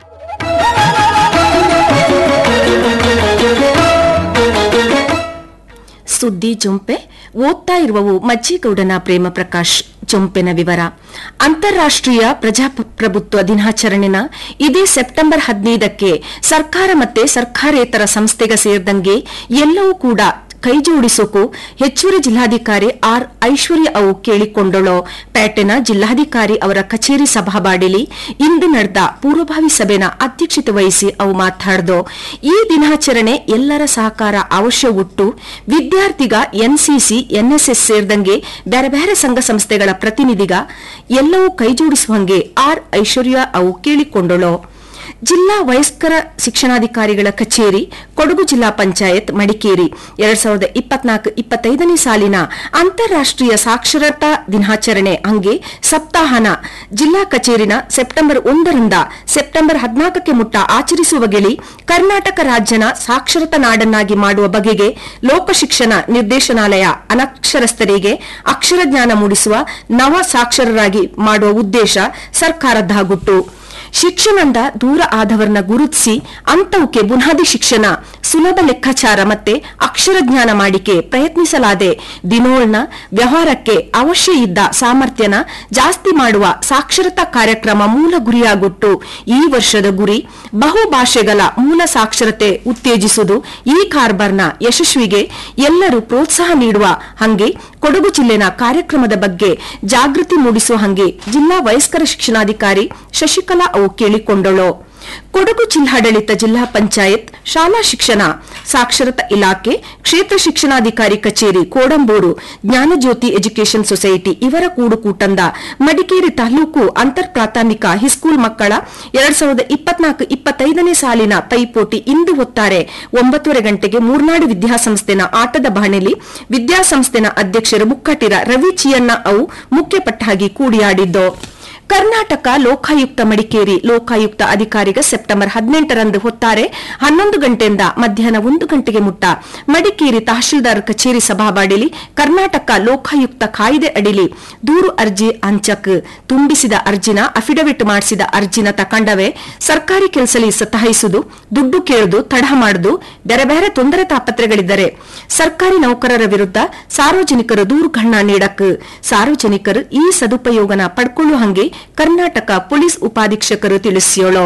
ಸುದ್ದಿ ಜೊಂಪೆ ಓದ್ತಾ ಇರುವವು ಮಜ್ಜಿಗೌಡನ ಪ್ರೇಮ ಪ್ರಕಾಶ್ ಜೊಂಪೆನ ವಿವರ ಅಂತಾರಾಷ್ಟ್ರೀಯ ಪ್ರಜಾಪ್ರಭುತ್ವ ದಿನಾಚರಣೆನ ಇದೇ ಸೆಪ್ಟೆಂಬರ್ ಹದಿನೈದಕ್ಕೆ ಸರ್ಕಾರ ಮತ್ತೆ ಸರ್ಕಾರೇತರ ಸಂಸ್ಥೆಗೆ ಸೇರಿದಂಗೆ ಎಲ್ಲವೂ ಕೂಡ ಕೈಜೋಡಿಸೋಕು ಹೆಚ್ಚುವರಿ ಜಿಲ್ಲಾಧಿಕಾರಿ ಆರ್ ಐಶ್ವರ್ಯ ಅವು ಕೇಳಿಕೊಂಡಳು ಪೇಟೆನ ಜಿಲ್ಲಾಧಿಕಾರಿ ಅವರ ಕಚೇರಿ ಸಭಾಬಾಡಿಲಿ ಇಂದು ನಡೆದ ಪೂರ್ವಭಾವಿ ಸಭೆನ ಅಧ್ಯಕ್ಷತೆ ವಹಿಸಿ ಅವು ಮಾತಾಡ್ದು ಈ ದಿನಾಚರಣೆ ಎಲ್ಲರ ಸಹಕಾರ ಅವಶ್ಯ ಉಟ್ಟು ವಿದ್ಯಾರ್ಥಿಗ ಎನ್ಸಿಸಿ ಎನ್ಎಸ್ಎಸ್ ಸೇರಿದಂಗೆ ಬೇರೆ ಬೇರೆ ಸಂಘ ಸಂಸ್ಥೆಗಳ ಪ್ರತಿನಿಧಿಗ ಎಲ್ಲವೂ ಕೈಜೋಡಿಸುವಂಗೆ ಆರ್ ಐಶ್ವರ್ಯ ಅವು ಕೇಳಿಕೊಂಡಳು ಜಿಲ್ಲಾ ವಯಸ್ಕರ ಶಿಕ್ಷಣಾಧಿಕಾರಿಗಳ ಕಚೇರಿ ಕೊಡಗು ಜಿಲ್ಲಾ ಪಂಚಾಯತ್ ಮಡಿಕೇರಿ ಎರಡ್ ಸಾವಿರದ ಇಪ್ಪತ್ನಾಲ್ಕು ಇಪ್ಪತ್ತೈದನೇ ಸಾಲಿನ ಅಂತಾರಾಷ್ಟ್ರೀಯ ಸಾಕ್ಷರತಾ ದಿನಾಚರಣೆ ಅಂಗೆ ಸಪ್ತಾಹನ ಜಿಲ್ಲಾ ಕಚೇರಿನ ಸೆಪ್ಟೆಂಬರ್ ಒಂದರಿಂದ ಸೆಪ್ಟೆಂಬರ್ ಹದಿನಾಲ್ಕಕ್ಕೆ ಮುಟ್ಟ ಆಚರಿಸುವ ಗೆಳಿ ಕರ್ನಾಟಕ ರಾಜ್ಯನ ಸಾಕ್ಷರತಾ ನಾಡನ್ನಾಗಿ ಮಾಡುವ ಬಗೆಗೆ ಲೋಕಶಿಕ್ಷಣ ನಿರ್ದೇಶನಾಲಯ ಅನಕ್ಷರಸ್ಥರಿಗೆ ಅಕ್ಷರ ಜ್ಞಾನ ಮೂಡಿಸುವ ನವ ಸಾಕ್ಷರರಾಗಿ ಮಾಡುವ ಉದ್ದೇಶ ಸರ್ಕಾರದ ಗುಟ್ಟು ಶಿಕ್ಷಣದ ದೂರ ಆದವರನ್ನ ಗುರುತಿಸಿ ಅಂತವಕ್ಕೆ ಬುನಾದಿ ಶಿಕ್ಷಣ ಸುಲಭ ಲೆಕ್ಕಾಚಾರ ಮತ್ತೆ ಅಕ್ಷರ ಜ್ಞಾನ ಮಾಡಿಕೆ ಪ್ರಯತ್ನಿಸಲಾದೆ ದಿನೋಳ್ನ ವ್ಯವಹಾರಕ್ಕೆ ಅವಶ್ಯ ಇದ್ದ ಸಾಮರ್ಥ್ಯನ ಜಾಸ್ತಿ ಮಾಡುವ ಸಾಕ್ಷರತಾ ಕಾರ್ಯಕ್ರಮ ಮೂಲ ಗುರಿಯಾಗುಟ್ಟು ಈ ವರ್ಷದ ಗುರಿ ಬಹುಭಾಷೆಗಳ ಮೂಲ ಸಾಕ್ಷರತೆ ಉತ್ತೇಜಿಸುವುದು ಈ ಕಾರ್ಬರ್ನ ಯಶಸ್ವಿಗೆ ಎಲ್ಲರೂ ಪ್ರೋತ್ಸಾಹ ನೀಡುವ ಹಂಗೆ ಕೊಡಗು ಜಿಲ್ಲೆನ ಕಾರ್ಯಕ್ರಮದ ಬಗ್ಗೆ ಜಾಗೃತಿ ಮೂಡಿಸುವ ಹಂಗೆ ಜಿಲ್ಲಾ ವಯಸ್ಕರ ಶಿಕ್ಷಣಾಧಿಕಾರಿ ಶಶಿಕಲಾ ಅವು ಕೇಳಿಕೊಂಡಳು ಕೊಡಗು ಜಿಲ್ಲಾಡಳಿತ ಜಿಲ್ಲಾ ಪಂಚಾಯತ್ ಶಾಲಾ ಶಿಕ್ಷಣ ಸಾಕ್ಷರತಾ ಇಲಾಖೆ ಕ್ಷೇತ್ರ ಶಿಕ್ಷಣಾಧಿಕಾರಿ ಕಚೇರಿ ಕೋಡಂಬೂರು ಜ್ಞಾನಜ್ಯೋತಿ ಎಜುಕೇಷನ್ ಸೊಸೈಟಿ ಇವರ ಕೂಡುಕೂಟಂದ ಮಡಿಕೇರಿ ತಾಲೂಕು ಅಂತರ್ ಪ್ರಾಥಮಿಕ ಹಿಸ್ಕೂಲ್ ಮಕ್ಕಳ ಎರಡ್ ಸಾವಿರದ ಇಪ್ಪತ್ನಾಲ್ಕು ಇಪ್ಪತ್ತೈದನೇ ಸಾಲಿನ ಪೈಪೋಟಿ ಇಂದು ಹೊತ್ತಾರೆ ಒಂಬತ್ತುವರೆ ಗಂಟೆಗೆ ಮೂರ್ನಾಡು ವಿದ್ಯಾಸಂಸ್ಥೆನ ಆಟದ ಬಾಣೆಲಿ ವಿದ್ಯಾಸಂಸ್ಥೆನ ಅಧ್ಯಕ್ಷರು ಮುಕ್ಕಟಿರ ರವಿ ಚಿಯಣ್ಣ ಅವು ಮುಖ್ಯಪಟ್ಟಾಗಿ ಕೂಡಿಯಾಡಿದ್ದು ಕರ್ನಾಟಕ ಲೋಕಾಯುಕ್ತ ಮಡಿಕೇರಿ ಲೋಕಾಯುಕ್ತ ಅಧಿಕಾರಿಗ ಸೆಪ್ಟೆಂಬರ್ ಹದಿನೆಂಟರಂದು ಹೊತ್ತಾರೆ ಹನ್ನೊಂದು ಗಂಟೆಯಿಂದ ಮಧ್ಯಾಹ್ನ ಒಂದು ಗಂಟೆಗೆ ಮುಟ್ಟ ಮಡಿಕೇರಿ ತಹಶೀಲ್ದಾರ್ ಕಚೇರಿ ಸಭಾಬಾಡಿಲಿ ಕರ್ನಾಟಕ ಲೋಕಾಯುಕ್ತ ಕಾಯ್ದೆ ಅಡಿಲಿ ದೂರು ಅರ್ಜಿ ಅಂಚಕ್ ತುಂಬಿಸಿದ ಅರ್ಜಿನ ಅಫಿಡವಿಟ್ ಮಾಡಿಸಿದ ಅರ್ಜಿನ ತಕಂಡವೇ ಸರ್ಕಾರಿ ಕೆಲಸಲಿ ಸತಾಯಿಸುವುದು ದುಡ್ಡು ಕೇಳುದು ತಡ ಮಾಡುದು ಬೇರೆ ಬೇರೆ ತೊಂದರೆ ತಾಪತ್ರೆಗಳಿದ್ದರೆ ಸರ್ಕಾರಿ ನೌಕರರ ವಿರುದ್ಧ ಸಾರ್ವಜನಿಕರು ದೂರುಗಳನ್ನ ನೀಡಕ್ ಸಾರ್ವಜನಿಕರು ಈ ಸದುಪಯೋಗನ ಪಡ್ಕೊಳ್ಳುವ ಹಂಗೆ ಕರ್ನಾಟಕ ಪೊಲೀಸ್ ಉಪಾಧೀಕ್ಷಕರು ತಿಳಿಸಿಯೋಳು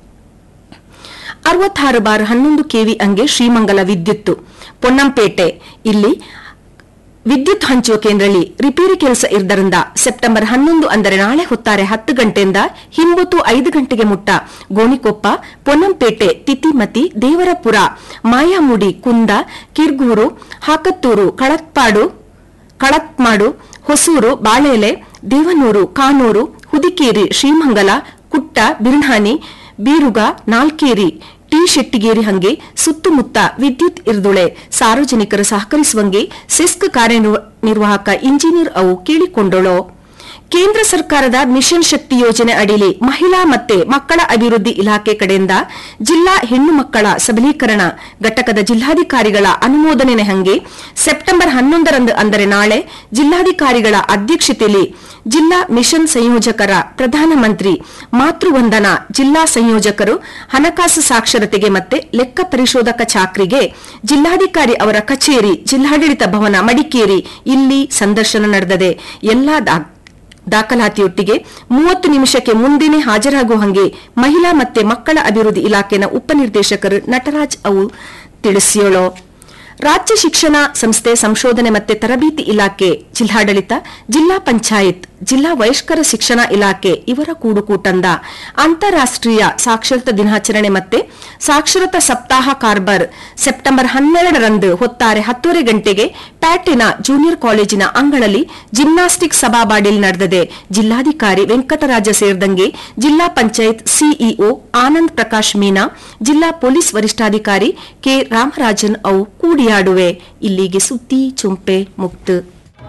ಅರವತ್ತಾರು ಬಾರ್ ಹನ್ನೊಂದು ಕೆವಿ ಅಂಗೆ ಶ್ರೀಮಂಗಲ ವಿದ್ಯುತ್ ಪೊನ್ನಂಪೇಟೆ ಇಲ್ಲಿ ವಿದ್ಯುತ್ ಹಂಚುವ ಕೇಂದ್ರದಲ್ಲಿ ರಿಪೇರಿ ಕೆಲಸ ಇರುವುದರಿಂದ ಸೆಪ್ಟೆಂಬರ್ ಹನ್ನೊಂದು ಅಂದರೆ ನಾಳೆ ಹೊತ್ತಾರೆ ಹತ್ತು ಗಂಟೆಯಿಂದ ಹಿಂಬತ್ತು ಐದು ಗಂಟೆಗೆ ಮುಟ್ಟ ಗೋಣಿಕೊಪ್ಪ ಪೊನ್ನಂಪೇಟೆ ತಿತಿಮತಿ ದೇವರಪುರ ಮಾಯಾಮುಡಿ ಕುಂದ ಕಿರ್ಗೂರು ಹಾಕತ್ತೂರು ಕಳತ್ಪಾಡು ಕಳತ್ಮಾಡು ಹೊಸೂರು ಬಾಳೆಲೆ ದೇವನೂರು ಕಾನೂರು ಹುದಿಕೇರಿ ಶ್ರೀಮಂಗಲ ಕುಟ್ಟ ಬಿರ್ಣಾನಿ ಬೀರುಗ ನಾಲ್ಕೇರಿ ಟಿ ಶೆಟ್ಟಿಗೇರಿ ಹಂಗೆ ಸುತ್ತಮುತ್ತ ವಿದ್ಯುತ್ ಇರ್ದುಳೆ ಸಾರ್ವಜನಿಕರು ಸಹಕರಿಸುವಂಗೆ ಸಿಸ್ಕ್ ಕಾರ್ಯನಿರ್ವಾಹಕ ಇಂಜಿನಿಯರ್ ಅವು ಕೇಳಿಕೊಂಡಳು ಕೇಂದ್ರ ಸರ್ಕಾರದ ಮಿಷನ್ ಶಕ್ತಿ ಯೋಜನೆ ಅಡಿಲಿ ಮಹಿಳಾ ಮತ್ತೆ ಮಕ್ಕಳ ಅಭಿವೃದ್ಧಿ ಇಲಾಖೆ ಕಡೆಯಿಂದ ಜಿಲ್ಲಾ ಹೆಣ್ಣು ಮಕ್ಕಳ ಸಬಲೀಕರಣ ಘಟಕದ ಜಿಲ್ಲಾಧಿಕಾರಿಗಳ ಅನುಮೋದನೆ ಹಂಗೆ ಸೆಪ್ಟೆಂಬರ್ ಹನ್ನೊಂದರಂದು ಅಂದರೆ ನಾಳೆ ಜಿಲ್ಲಾಧಿಕಾರಿಗಳ ಅಧ್ಯಕ್ಷತೆಯಲ್ಲಿ ಜಿಲ್ಲಾ ಮಿಷನ್ ಸಂಯೋಜಕರ ಪ್ರಧಾನಮಂತ್ರಿ ಮಾತೃವಂದನಾ ಜಿಲ್ಲಾ ಸಂಯೋಜಕರು ಹಣಕಾಸು ಸಾಕ್ಷರತೆಗೆ ಮತ್ತೆ ಲೆಕ್ಕ ಪರಿಶೋಧಕ ಚಾಕ್ರಿಗೆ ಜಿಲ್ಲಾಧಿಕಾರಿ ಅವರ ಕಚೇರಿ ಜಿಲ್ಲಾಡಳಿತ ಭವನ ಮಡಿಕೇರಿ ಇಲ್ಲಿ ಸಂದರ್ಶನ ನಡೆದದೆ ಎಲ್ಲಾ ದಾಖಲಾತಿಯೊಟ್ಟಿಗೆ ಮೂವತ್ತು ನಿಮಿಷಕ್ಕೆ ಮುಂದಿನೇ ಹಾಜರಾಗುವ ಹಂಗೆ ಮಹಿಳಾ ಮತ್ತೆ ಮಕ್ಕಳ ಅಭಿವೃದ್ಧಿ ಇಲಾಖೆನ ಉಪನಿರ್ದೇಶಕರು ನಟರಾಜ್ ಅವು ತಿಳಿಸಿಯೋಳು ರಾಜ್ಯ ಶಿಕ್ಷಣ ಸಂಸ್ಥೆ ಸಂಶೋಧನೆ ಮತ್ತೆ ತರಬೇತಿ ಇಲಾಖೆ ಜಿಲ್ಲಾಡಳಿತ ಜಿಲ್ಲಾ ಪಂಚಾಯತ್ ಜಿಲ್ಲಾ ವಯಸ್ಕರ ಶಿಕ್ಷಣ ಇಲಾಖೆ ಇವರ ಕೂಡುಕೂಟಂದ ಅಂತಾರಾಷ್ಟ್ರೀಯ ಸಾಕ್ಷರತಾ ದಿನಾಚರಣೆ ಮತ್ತೆ ಸಾಕ್ಷರತಾ ಸಪ್ತಾಹ ಕಾರ್ಬರ್ ಸೆಪ್ಟೆಂಬರ್ ಹನ್ನೆರಡರಂದು ಹೊತ್ತಾರೆ ಹತ್ತೂವರೆ ಗಂಟೆಗೆ ಪ್ಯಾಟಿನ ಜೂನಿಯರ್ ಕಾಲೇಜಿನ ಅಂಗಳಲ್ಲಿ ಜಿಮ್ನಾಸ್ಟಿಕ್ ಸಭಾಬಾಡಿಯಲ್ಲಿ ನಡೆದಿದೆ ಜಿಲ್ಲಾಧಿಕಾರಿ ವೆಂಕಟರಾಜ ಸೇರಿದಂಗೆ ಜಿಲ್ಲಾ ಪಂಚಾಯತ್ ಸಿಇಒ ಆನಂದ್ ಪ್ರಕಾಶ್ ಮೀನಾ ಜಿಲ್ಲಾ ಪೊಲೀಸ್ ವರಿಷ್ಠಾಧಿಕಾರಿ ಕೆ ರಾಮರಾಜನ್ ಅವು ಕೂಡಿಯಾಡುವೆ ಇಲ್ಲಿಗೆ ಸುದ್ದಿ ಚುಂಪೆ ಮುಕ್ತ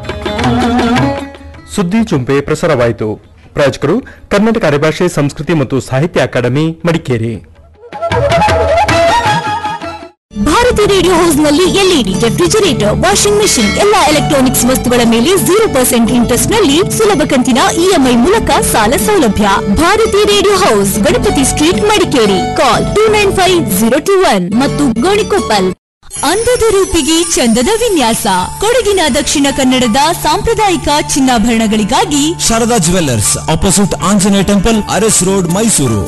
ಸುದ್ದಿ ಚುಂಪೆ ಪ್ರಸಾರವಾಯಿತು ಪ್ರಾಯೋಜಕರು ಕರ್ನಾಟಕ ಅರೆಭಾಷೆ ಸಂಸ್ಕೃತಿ ಮತ್ತು ಸಾಹಿತ್ಯ academy Madikeri Bharati radio house ನಲ್ಲಿ ಎಲ್ಇಡಿ ರೆಫ್ರಿಜರೇಟರ್ ವಾಷಿಂಗ್ ಮೆಷಿನ್ ಎಲ್ಲಾ ಎಲೆಕ್ಟ್ರಾನಿಕ್ಸ್ ವಸ್ತುಗಳ ಮೇಲೆ ಜೀರೋ ಪರ್ಸೆಂಟ್ ಇಂಟ್ರೆಸ್ಟ್ ನಲ್ಲಿ ಸುಲಭ ಕಂತಿನ ಇಎಂಐ ಮೂಲಕ ಸಾಲ ಸೌಲಭ್ಯ Bharati radio house Ganapati street Madikeri call two nine five zero two one ಮತ್ತು ಗೋಣಿಕೊಪ್ಪಲ್ ಅಂದದ ರೂಪಿಗೆ ಚಂದದ ವಿನ್ಯಾಸ ಕೊಡಗಿನ ದಕ್ಷಿಣ ಕನ್ನಡದ ಸಾಂಪ್ರದಾಯಿಕ ಚಿನ್ನಾಭರಣಗಳಿಗಾಗಿ Sharada jewellers opposite Anjaneya temple Aras road Mysuru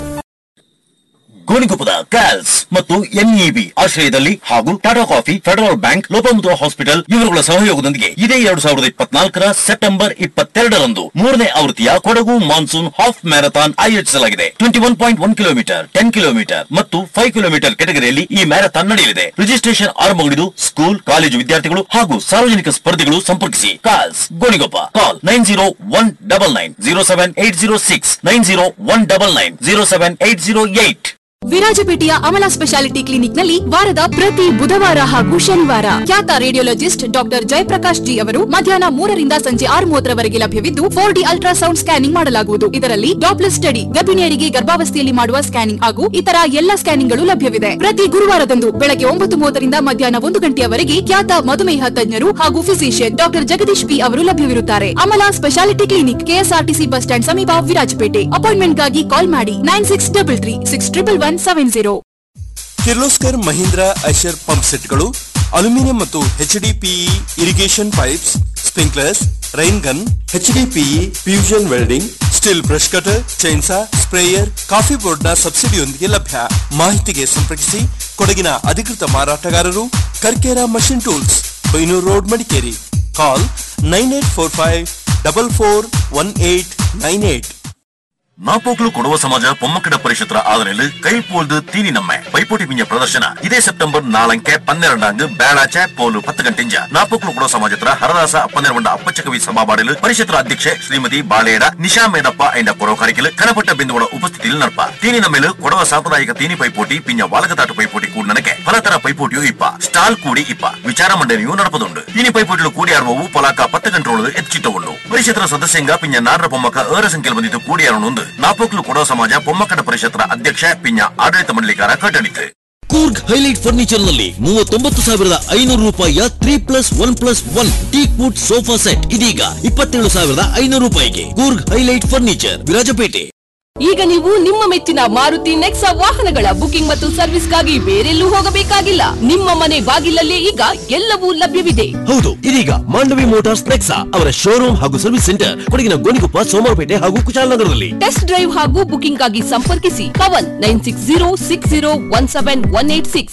ಗೋಣಿಕೊಪ್ಪದ ಕ್ಯಾಲ್ಸ್ ಮತ್ತು ಎನ್ಇಬಿ ಆಶ್ರಯದಲ್ಲಿ ಹಾಗೂ Tata coffee federal bank Lopamudra hospital ಇವರುಗಳ ಸಹಯೋಗದೊಂದಿಗೆ ಇದೇ ಎರಡು ಸಾವಿರದ ಇಪ್ಪತ್ನಾಲ್ಕರ ಸೆಪ್ಟೆಂಬರ್ ಇಪ್ಪತ್ತೆರಡರಂದು ಮೂರನೇ ಆವೃತ್ತಿಯ ಕೊಡಗು ಮಾನ್ಸೂನ್ ಹಾಫ್ ಮ್ಯಾರಥಾನ್ ಆಯೋಜಿಸಲಾಗಿದೆ twenty one point one kilometre ten kilometre ಮತ್ತು ಫೈವ್ ಕಿಲೋಮೀಟರ್ ಕೆಟಗರಿಯಲ್ಲಿ ಈ ಮ್ಯಾರಥಾನ್ ನಡೆಯಲಿದೆ ರಿಜಿಸ್ಟ್ರೇಷನ್ ಆರಂಭಗೊಂಡಿದ್ದು ಸ್ಕೂಲ್ ಕಾಲೇಜು ವಿದ್ಯಾರ್ಥಿಗಳು ಹಾಗೂ ಸಾರ್ವಜನಿಕ ಸ್ಪರ್ಧಿಗಳು ಸಂಪರ್ಕಿಸಿ ಕಾಲ್ಸ್ Gonikoppa call nine zero one double nine zero seven eight zero six nine zero one double nine zero seven eight zero eight ವಿರಾಜಪೇಟೆಯ ಅಮಲಾ ಸ್ಪೆಷಾಲಿಟಿ ಕ್ಲಿನಿಕ್ನಲ್ಲಿ ವಾರದ ಪ್ರತಿ ಬುಧವಾರ ಹಾಗೂ ಶನಿವಾರ ಖ್ಯಾತ ರೇಡಿಯೋಲಜಿಸ್ಟ್ ಡಾಕ್ಟರ್ ಜಯಪ್ರಕಾಶ್ ಜಿ ಅವರು ಮಧ್ಯಾಹ್ನ ಮೂರರಿಂದ ಸಂಜೆ ಆರು ಮೂವತ್ತರವರೆಗೆ ಲಭ್ಯವಿದ್ದು ಫೋರ್ ಡಿ ಅಲ್ಟ್ರಾಸೌಂಡ್ ಸ್ಕ್ಯಾನಿಂಗ್ ಮಾಡಲಾಗುವುದು ಇದರಲ್ಲಿ ಡಾಪ್ಲರ್ ಸ್ಟಡಿ ಗರ್ಭಿಣಿಯರಿಗೆ ಗರ್ಭಾವಸ್ಥೆಯಲ್ಲಿ ಮಾಡುವ ಸ್ಕ್ಯಾನಿಂಗ್ ಹಾಗೂ ಇತರ ಎಲ್ಲ ಸ್ಕ್ಯಾನಿಂಗ್ಗಳು ಲಭ್ಯವಿದೆ ಪ್ರತಿ ಗುರುವಾರದಂದು ಬೆಳಗ್ಗೆ ಒಂಬತ್ತು ಮೂವತ್ತರಿಂದ ಮಧ್ಯಾಹ್ನ ಒಂದು ಗಂಟೆಯವರೆಗೆ ಖ್ಯಾತ ಮಧುಮೇಹ ತಜ್ಞರು ಹಾಗೂ ಫಿಸಿಷಿಯನ್ ಡಾಕ್ಟರ್ ಜಗದೀಶ್ ಪಿ ಅವರು ಲಭ್ಯವಿರುತ್ತಾರೆ Amala speciality clinic KSRTC bus stand ಸಮೀಪ ವಿರಾಜಪೇಟೆ ಅಪಾಯಿಂಟ್ಮೆಂಟ್ಗಾಗಿ ಕಾಲ್ ಮಾಡಿ nine six double three six triple one seven zero Kirloskar Mahindra Eicher pump ಸೆಟ್ಗಳು ಅಲ್ಯೂಮಿನಿಯಂ ಮತ್ತು HDPE irrigation pipes sprinklers rain gun HDPE fusion welding Stihl brush cutter chainsaw sprayer coffee ಬೋರ್ಡ್ನ ಸಬ್ಸಿಡಿಯೊಂದಿಗೆ ಲಭ್ಯ ಮಾಹಿತಿಗೆ ಸಂಪರ್ಕಿಸಿ ಕೊಡಗಿನ ಅಧಿಕೃತ ಮಾರಾಟಗಾರರು Karkera machine tools Bainur road Madikeri call nine eight four five double four one eight nine eight நாப்போக்குழு குடும்ப சமாஜ பொம்மக்கிட பரிஷத்துல ஆதரவில் கைப்போல்து தீனி நம்ம பைப்போட்டி பிஞ்ச பிரதர்ಶನ ಇದೇ ಸೆಪ್ಟೆಂಬರ್ ನಾಲ್ಕೆ ಪನ್ನೆರಡಾಂಗ್ ಬೇಳಾಚೆ ಪೋಲು ಪತ್ತು ಗಂಟೆಂಜ ನಾಪೋಕ್ಲು ಕುಡ ಸಮಾಜತ್ರ ಹರದಾಸ ಅಪ್ಪನೆರವಂಡ ಅಪ್ಪಚಕವಿ ಸಭಾಬಾಡಲು ಪರಿಷತ್ತರ ಅಧ್ಯಕ್ಷೆ ಶ್ರೀಮತಿ ಬಾಳೇಡ ನಿಶಾ ಮೇದಪ್ಪ ಎಂಡ ಪುರೋಕಾರಿಕಲು ಕನಪಟ್ಟ ಬಿಂದುಗಳ ಉಪಸ್ಥಿತಿಯಲ್ಲಿ ನಡಪ ತೀನಿ ನಮ್ಮೆಲು ಕೊಡವ ಸಾಂಪ್ರದಾಯಿಕ ತೀನಿ ಪೈಪೋಟಿ ಪಿಂಜ ವಾಲಕತಾಟು ಪೈಪೋಟಿ ಕೂಡನಕ್ಕೆ ಫಲತರ ಪೈಪೋಟಿಯು ಇಪ್ಪ ಸ್ಟಾಲ್ ಕೂಡಿ ಇಪ್ಪ ವಿಚಾರ ಮಂಡನೆಯು ನಡಪದುಂಡು ತೀನಿ ಪೈಪೋಟಿಲು ಕೂಡಿ ಆಡುವವು ಪಲಾಕ ಪತ್ತು ಗಂಟೆ ಒಳಗೆ ಎಚ್ಚಿಟ್ಟುಕೊಂಡು ಪರಿಷತ್ತರ ಸದಸ್ಯಂಗ ಪಿಂಜ ನಾಡ್ರ ಪೊಮ್ಮಕ ಏರ ಸಂಖ್ಯೆಯಲ್ಲಿ ಬಂದಿದ್ದು ಕೂಡಿ ಆಡೋಣೊಂದು ನಾಪೋಕ್ಲು ಕೊಡವ ಸಮಾಜ ಪೊಮ್ಮಕ್ಕಡ ಪರಿಷತ್ತರ ಅಧ್ಯಕ್ಷ ಪಿಂಜ ಆಡಳಿತ ಮಂಡಳಿಗಾರ ಕಟ್ಟಡಿತು ಕೂರ್ಗ್ ಹೈಲೈಟ್ ಫರ್ನಿಚರ್ ನಲ್ಲಿ ಮೂವತ್ತೊಂಬತ್ತು ಸಾವಿರದ ಐನೂರು ರೂಪಾಯಿಯ three plus one plus one teak wood sofa set ಇದೀಗ ಇಪ್ಪತ್ತೇಳು ಸಾವಿರದ ಐನೂರು ರೂಪಾಯಿಗೆ ಕೂರ್ಗ್ ಹೈಲೈಟ್ ಫರ್ನಿಚರ್ ವಿರಾಜಪೇಟೆ ಈಗ ನೀವು ನಿಮ್ಮ ಮೆಚ್ಚಿನ ಮಾರುತಿ ನೆಕ್ಸಾ ವಾಹನಗಳ ಬುಕಿಂಗ್ ಮತ್ತು ಸರ್ವಿಸ್ಗಾಗಿ ಬೇರೆಲ್ಲೂ ಹೋಗಬೇಕಾಗಿಲ್ಲ ನಿಮ್ಮ ಮನೆ ಬಾಗಿಲಲ್ಲೇ ಈಗ ಎಲ್ಲವೂ ಲಭ್ಯವಿದೆ ಹೌದು ಇದೀಗ ಮಾಂಡವಿ ಮೋಟಾರ್ಸ್ ನೆಕ್ಸಾ ಅವರ ಶೋರೂಮ್ ಹಾಗೂ ಸರ್ವಿಸ್ ಸೆಂಟರ್ ಕೊಡಗಿನ ಗೋಣಿಕೊಪ್ಪ ಸೋಮವಾರಪೇಟೆ ಹಾಗೂ ಕುಶಾಲನಗರದಲ್ಲಿ ಟೆಸ್ಟ್ ಡ್ರೈವ್ ಹಾಗೂ ಬುಕಿಂಗ್ ಗಾಗಿ ಸಂಪರ್ಕಿಸಿ Pavan nine six zero six zero one seven one eight six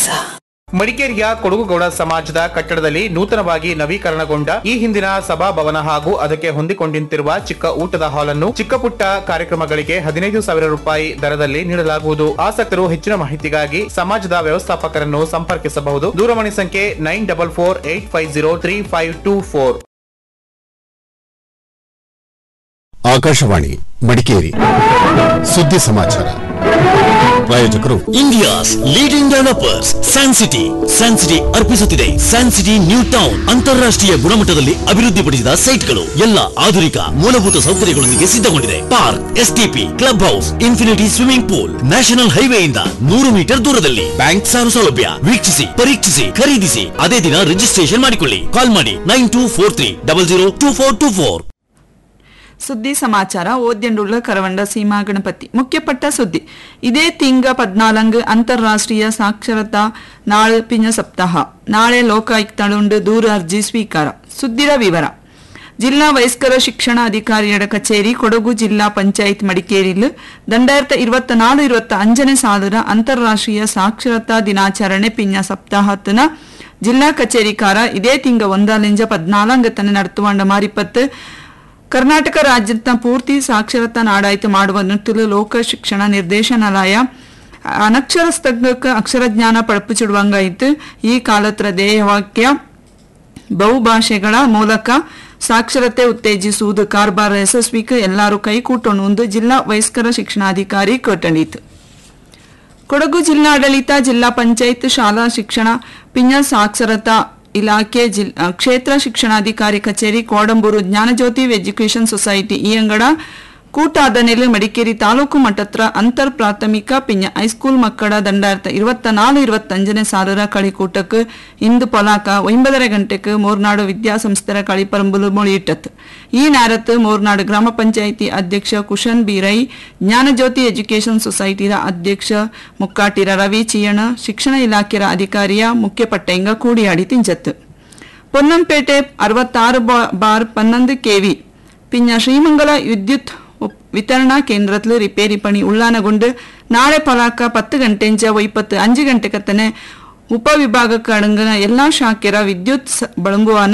ಮಡಿಕೇರಿಯ ಕೊಡಗುಗೌಡ ಸಮಾಜದ ಕಟ್ಟಡದಲ್ಲಿ ನೂತನವಾಗಿ ನವೀಕರಣಗೊಂಡ ಈ ಹಿಂದಿನ ಸಭಾಭವನ ಹಾಗೂ ಅದಕ್ಕೆ ಹೊಂದಿಕೊಂಡಿಂತಿರುವ ಚಿಕ್ಕ ಊಟದ ಹಾಲ್ ಅನ್ನು ಚಿಕ್ಕ ಪುಟ್ಟ ಕಾರ್ಯಕ್ರಮಗಳಿಗೆ ಹದಿನೈದು ಸಾವಿರ ರೂಪಾಯಿ ದರದಲ್ಲಿ ನೀಡಲಾಗುವುದು ಆಸಕ್ತರು ಹೆಚ್ಚಿನ ಮಾಹಿತಿಗಾಗಿ ಸಮಾಜದ ವ್ಯವಸ್ಥಾಪಕರನ್ನು ಸಂಪರ್ಕಿಸಬಹುದು ದೂರವಾಣಿ ಸಂಖ್ಯೆ nine double four eight five zero three five two four Akashvani Madikeri ಸುದ್ದಿ ಸಮಾಚಾರ ಪ್ರಾಯೋಜಕರು India's leading developers San City San City ಅರ್ಪಿಸುತ್ತಿದೆ ಸ್ಯಾನ್ ಸಿಟಿ ನ್ಯೂ ಟೌನ್ ಅಂತಾರಾಷ್ಟ್ರೀಯ ಗುಣಮಟ್ಟದಲ್ಲಿ ಅಭಿವೃದ್ಧಿಪಡಿಸಿದ ಸೈಟ್ಗಳು ಎಲ್ಲ ಆಧುನಿಕ ಮೂಲಭೂತ ಸೌಕರ್ಯಗಳೊಂದಿಗೆ ಸಿದ್ಧಗೊಂಡಿದೆ park STP club house infinity swimming pool national ಹೈವೇಯಿಂದ ನೂರು ಮೀಟರ್ ದೂರದಲ್ಲಿ ಬ್ಯಾಂಕ್ ಸಾಲ ಸೌಲಭ್ಯ ವೀಕ್ಷಿಸಿ ಪರೀಕ್ಷಿಸಿ ಖರೀದಿಸಿ ಅದೇ ದಿನ ರಿಜಿಸ್ಟ್ರೇಷನ್ ಮಾಡಿಕೊಳ್ಳಿ ಕಾಲ್ ಮಾಡಿ nine two four three double zero two four two four ಸುದ್ದಿ ಸಮಾಚಾರ ಓದ್ಯಂಡುಳ್ಳ ಕರವಂಡ ಸೀಮಾ ಗಣಪತಿ ಮುಖ್ಯಪಟ್ಟ ಸುದ್ದಿ ಇದೇ ತಿಂಗ ಪದ್ನಾಲಂಗ್ ಅಂತಾರಾಷ್ಟ್ರೀಯ ಸಾಕ್ಷರತಾ ನಾಳೆ ಪಿಂಜ ಸಪ್ತಾಹ ನಾಳೆ ಲೋಕಾಯುಕ್ತಳುಂಡು ದೂರ ಅರ್ಜಿ ಸ್ವೀಕಾರ ಸುದ್ದಿರ ವಿವರ ಜಿಲ್ಲಾ ವಯಸ್ಕರ ಶಿಕ್ಷಣ ಅಧಿಕಾರಿಯಡ ಕಚೇರಿ ಕೊಡಗು ಜಿಲ್ಲಾ ಪಂಚಾಯತ್ ಮಡಿಕೇರಿಲ್ ದಂಡಾಯಿರತ್ತ ഇരുപത്തി നാല് ഇരുപത്തി അഞ്ചിന് സാധുര ಅಂತಾರಾಷ್ಟ್ರೀಯ ಸಾಕ್ಷರತಾ ದಿನಾಚರಣೆ ಪಿಂಜ ಸಪ್ತಾಹತ್ನ ಜಿಲ್ಲಾ ಕಚೇರಿಕಾರ ಇದೇ ತಿಂಗ ಒಂದಾಲಿಂಜ ಪದ್ನಾಲಂಗತನ ನಡತುವಂಡ ಮಾರಿಪತ್ತು ಕರ್ನಾಟಕ ರಾಜ್ಯದ ಪೂರ್ತಿ ಸಾಕ್ಷರತಾ ನಾಡಾಯ್ತು ಮಾಡುವ ನಿಟ್ಟಿಲು ಲೋಕ ಶಿಕ್ಷಣ ನಿರ್ದೇಶನಾಲಯ ಅನಕ್ಷರಸ್ಥಕ್ಕೆ ಅಕ್ಷರ ಜ್ಞಾನ ಪಳಪಿಸಿಡುವಂಗಾಯಿತು ಈ ಕಾಲತ್ರ ಧ್ಯೇಯವಾಕ್ಯ ಬಹುಭಾಷೆಗಳ ಮೂಲಕ ಸಾಕ್ಷರತೆ ಉತ್ತೇಜಿಸುವುದು ಕಾರ್ಬಾರ ಯಶಸ್ವಿಗೆ ಎಲ್ಲರೂ ಕೈಕೂಟೋಣ ಎಂದು ಜಿಲ್ಲಾ ವಯಸ್ಕರ ಶಿಕ್ಷಣಾಧಿಕಾರಿ ಕಟ್ಟಂಡಿತು ಕೊಡಗು ಜಿಲ್ಲಾಡಳಿತ ಜಿಲ್ಲಾ ಪಂಚಾಯತ್ ಶಾಲಾ ಶಿಕ್ಷಣ ಪಿಂಜ ಸಾಕ್ಷರತಾ ಇಲಾಖೆ ಜಿಲ್ ಅ, ಕ್ಷೇತ್ರ ಶಿಕ್ಷಣಾಧಿಕಾರಿ ಕಚೇರಿ ಕೋಡಂಬೂರು ಜ್ಞಾನಜ್ಯೋತಿ ಎಜುಕೇಷನ್ ಸೊಸೈಟಿ ಈ ಅಂಗಡ ಕೂಟಾದ ನೆಲೆ ಮಡಿಕೇರಿ ತಾಲೂಕು ಮಟ್ಟತ್ರ ಅಂತರ್ ಪ್ರಾಥಮಿಕ ಪಿಂಜ ಹೈಸ್ಕೂಲ್ ಮಕ್ಕಳ ದಂಡಾರ್ಥ ಇರುವತ್ತ ನಾಲು ಇರುವತ್ತಂಜನೇ ಸಾವಿರ ಕಳಿಕೂಟಕ್ಕೆ ಇಂದು ಪೊಲಾಕ ಒಂಬದರ ಗಂಟೆಗೆ ಮೂರ್ನಾಡು ವಿದ್ಯಾಸಂಸ್ಥೆರ ಕಳಿಪರಂಬುಲು ಮೊಳಿಯಿಟ್ಟತ್ತು ಈ ನೇರತ್ತು ಮೂರ್ನಾಡು ಗ್ರಾಮ ಪಂಚಾಯಿತಿ ಅಧ್ಯಕ್ಷ ಕುಶನ್ ಬಿ ರೈ ಜ್ಞಾನಜ್ಯೋತಿ ಎಜುಕೇಷನ್ ಸೊಸೈಟಿರ ಅಧ್ಯಕ್ಷ ಮುಕ್ಕಾಟಿರ ರವಿ ಚಿಯಣ ಶಿಕ್ಷಣ ಇಲಾಖೆಯ ಅಧಿಕಾರಿಯ ಮುಖ್ಯ ಪಟ್ಟೆಂಗ ಕೂಡಿಯಾಡಿ ತಿಂಚತ್ತು ಪೊನ್ನಂಪೇಟೆ ಅರವತ್ತಾರು ಬಾರ್ ಪನ್ನೊಂದು ಕೆವಿ ಪಿಂಜ ಶ್ರೀಮಂಗಲ ವಿದ್ಯುತ್ ಉಪ್- ವಿತರಣಾ ಕೇಂದ್ರത്തിൽ ರಿಪೇರಿ ಪಣಿ ಉಳ್ಳಾನಗೊಂಡು ನಾಳೆ ಪಲಾಕ ಪತ್ತು ಗಂಟೆಂಚ ಒಯ್ಪತ್ತು ಅಂಜು ಗಂಟೆ ಕತ್ತನೆ ಉಪವಿಭಾಗಕ್ಕೆ ಅಡಂಗನ ಎಲ್ಲಾ ಶಾಖೆರ ವಿದ್ಯುತ್ ಸ- ಬಳಂಗುವಾನ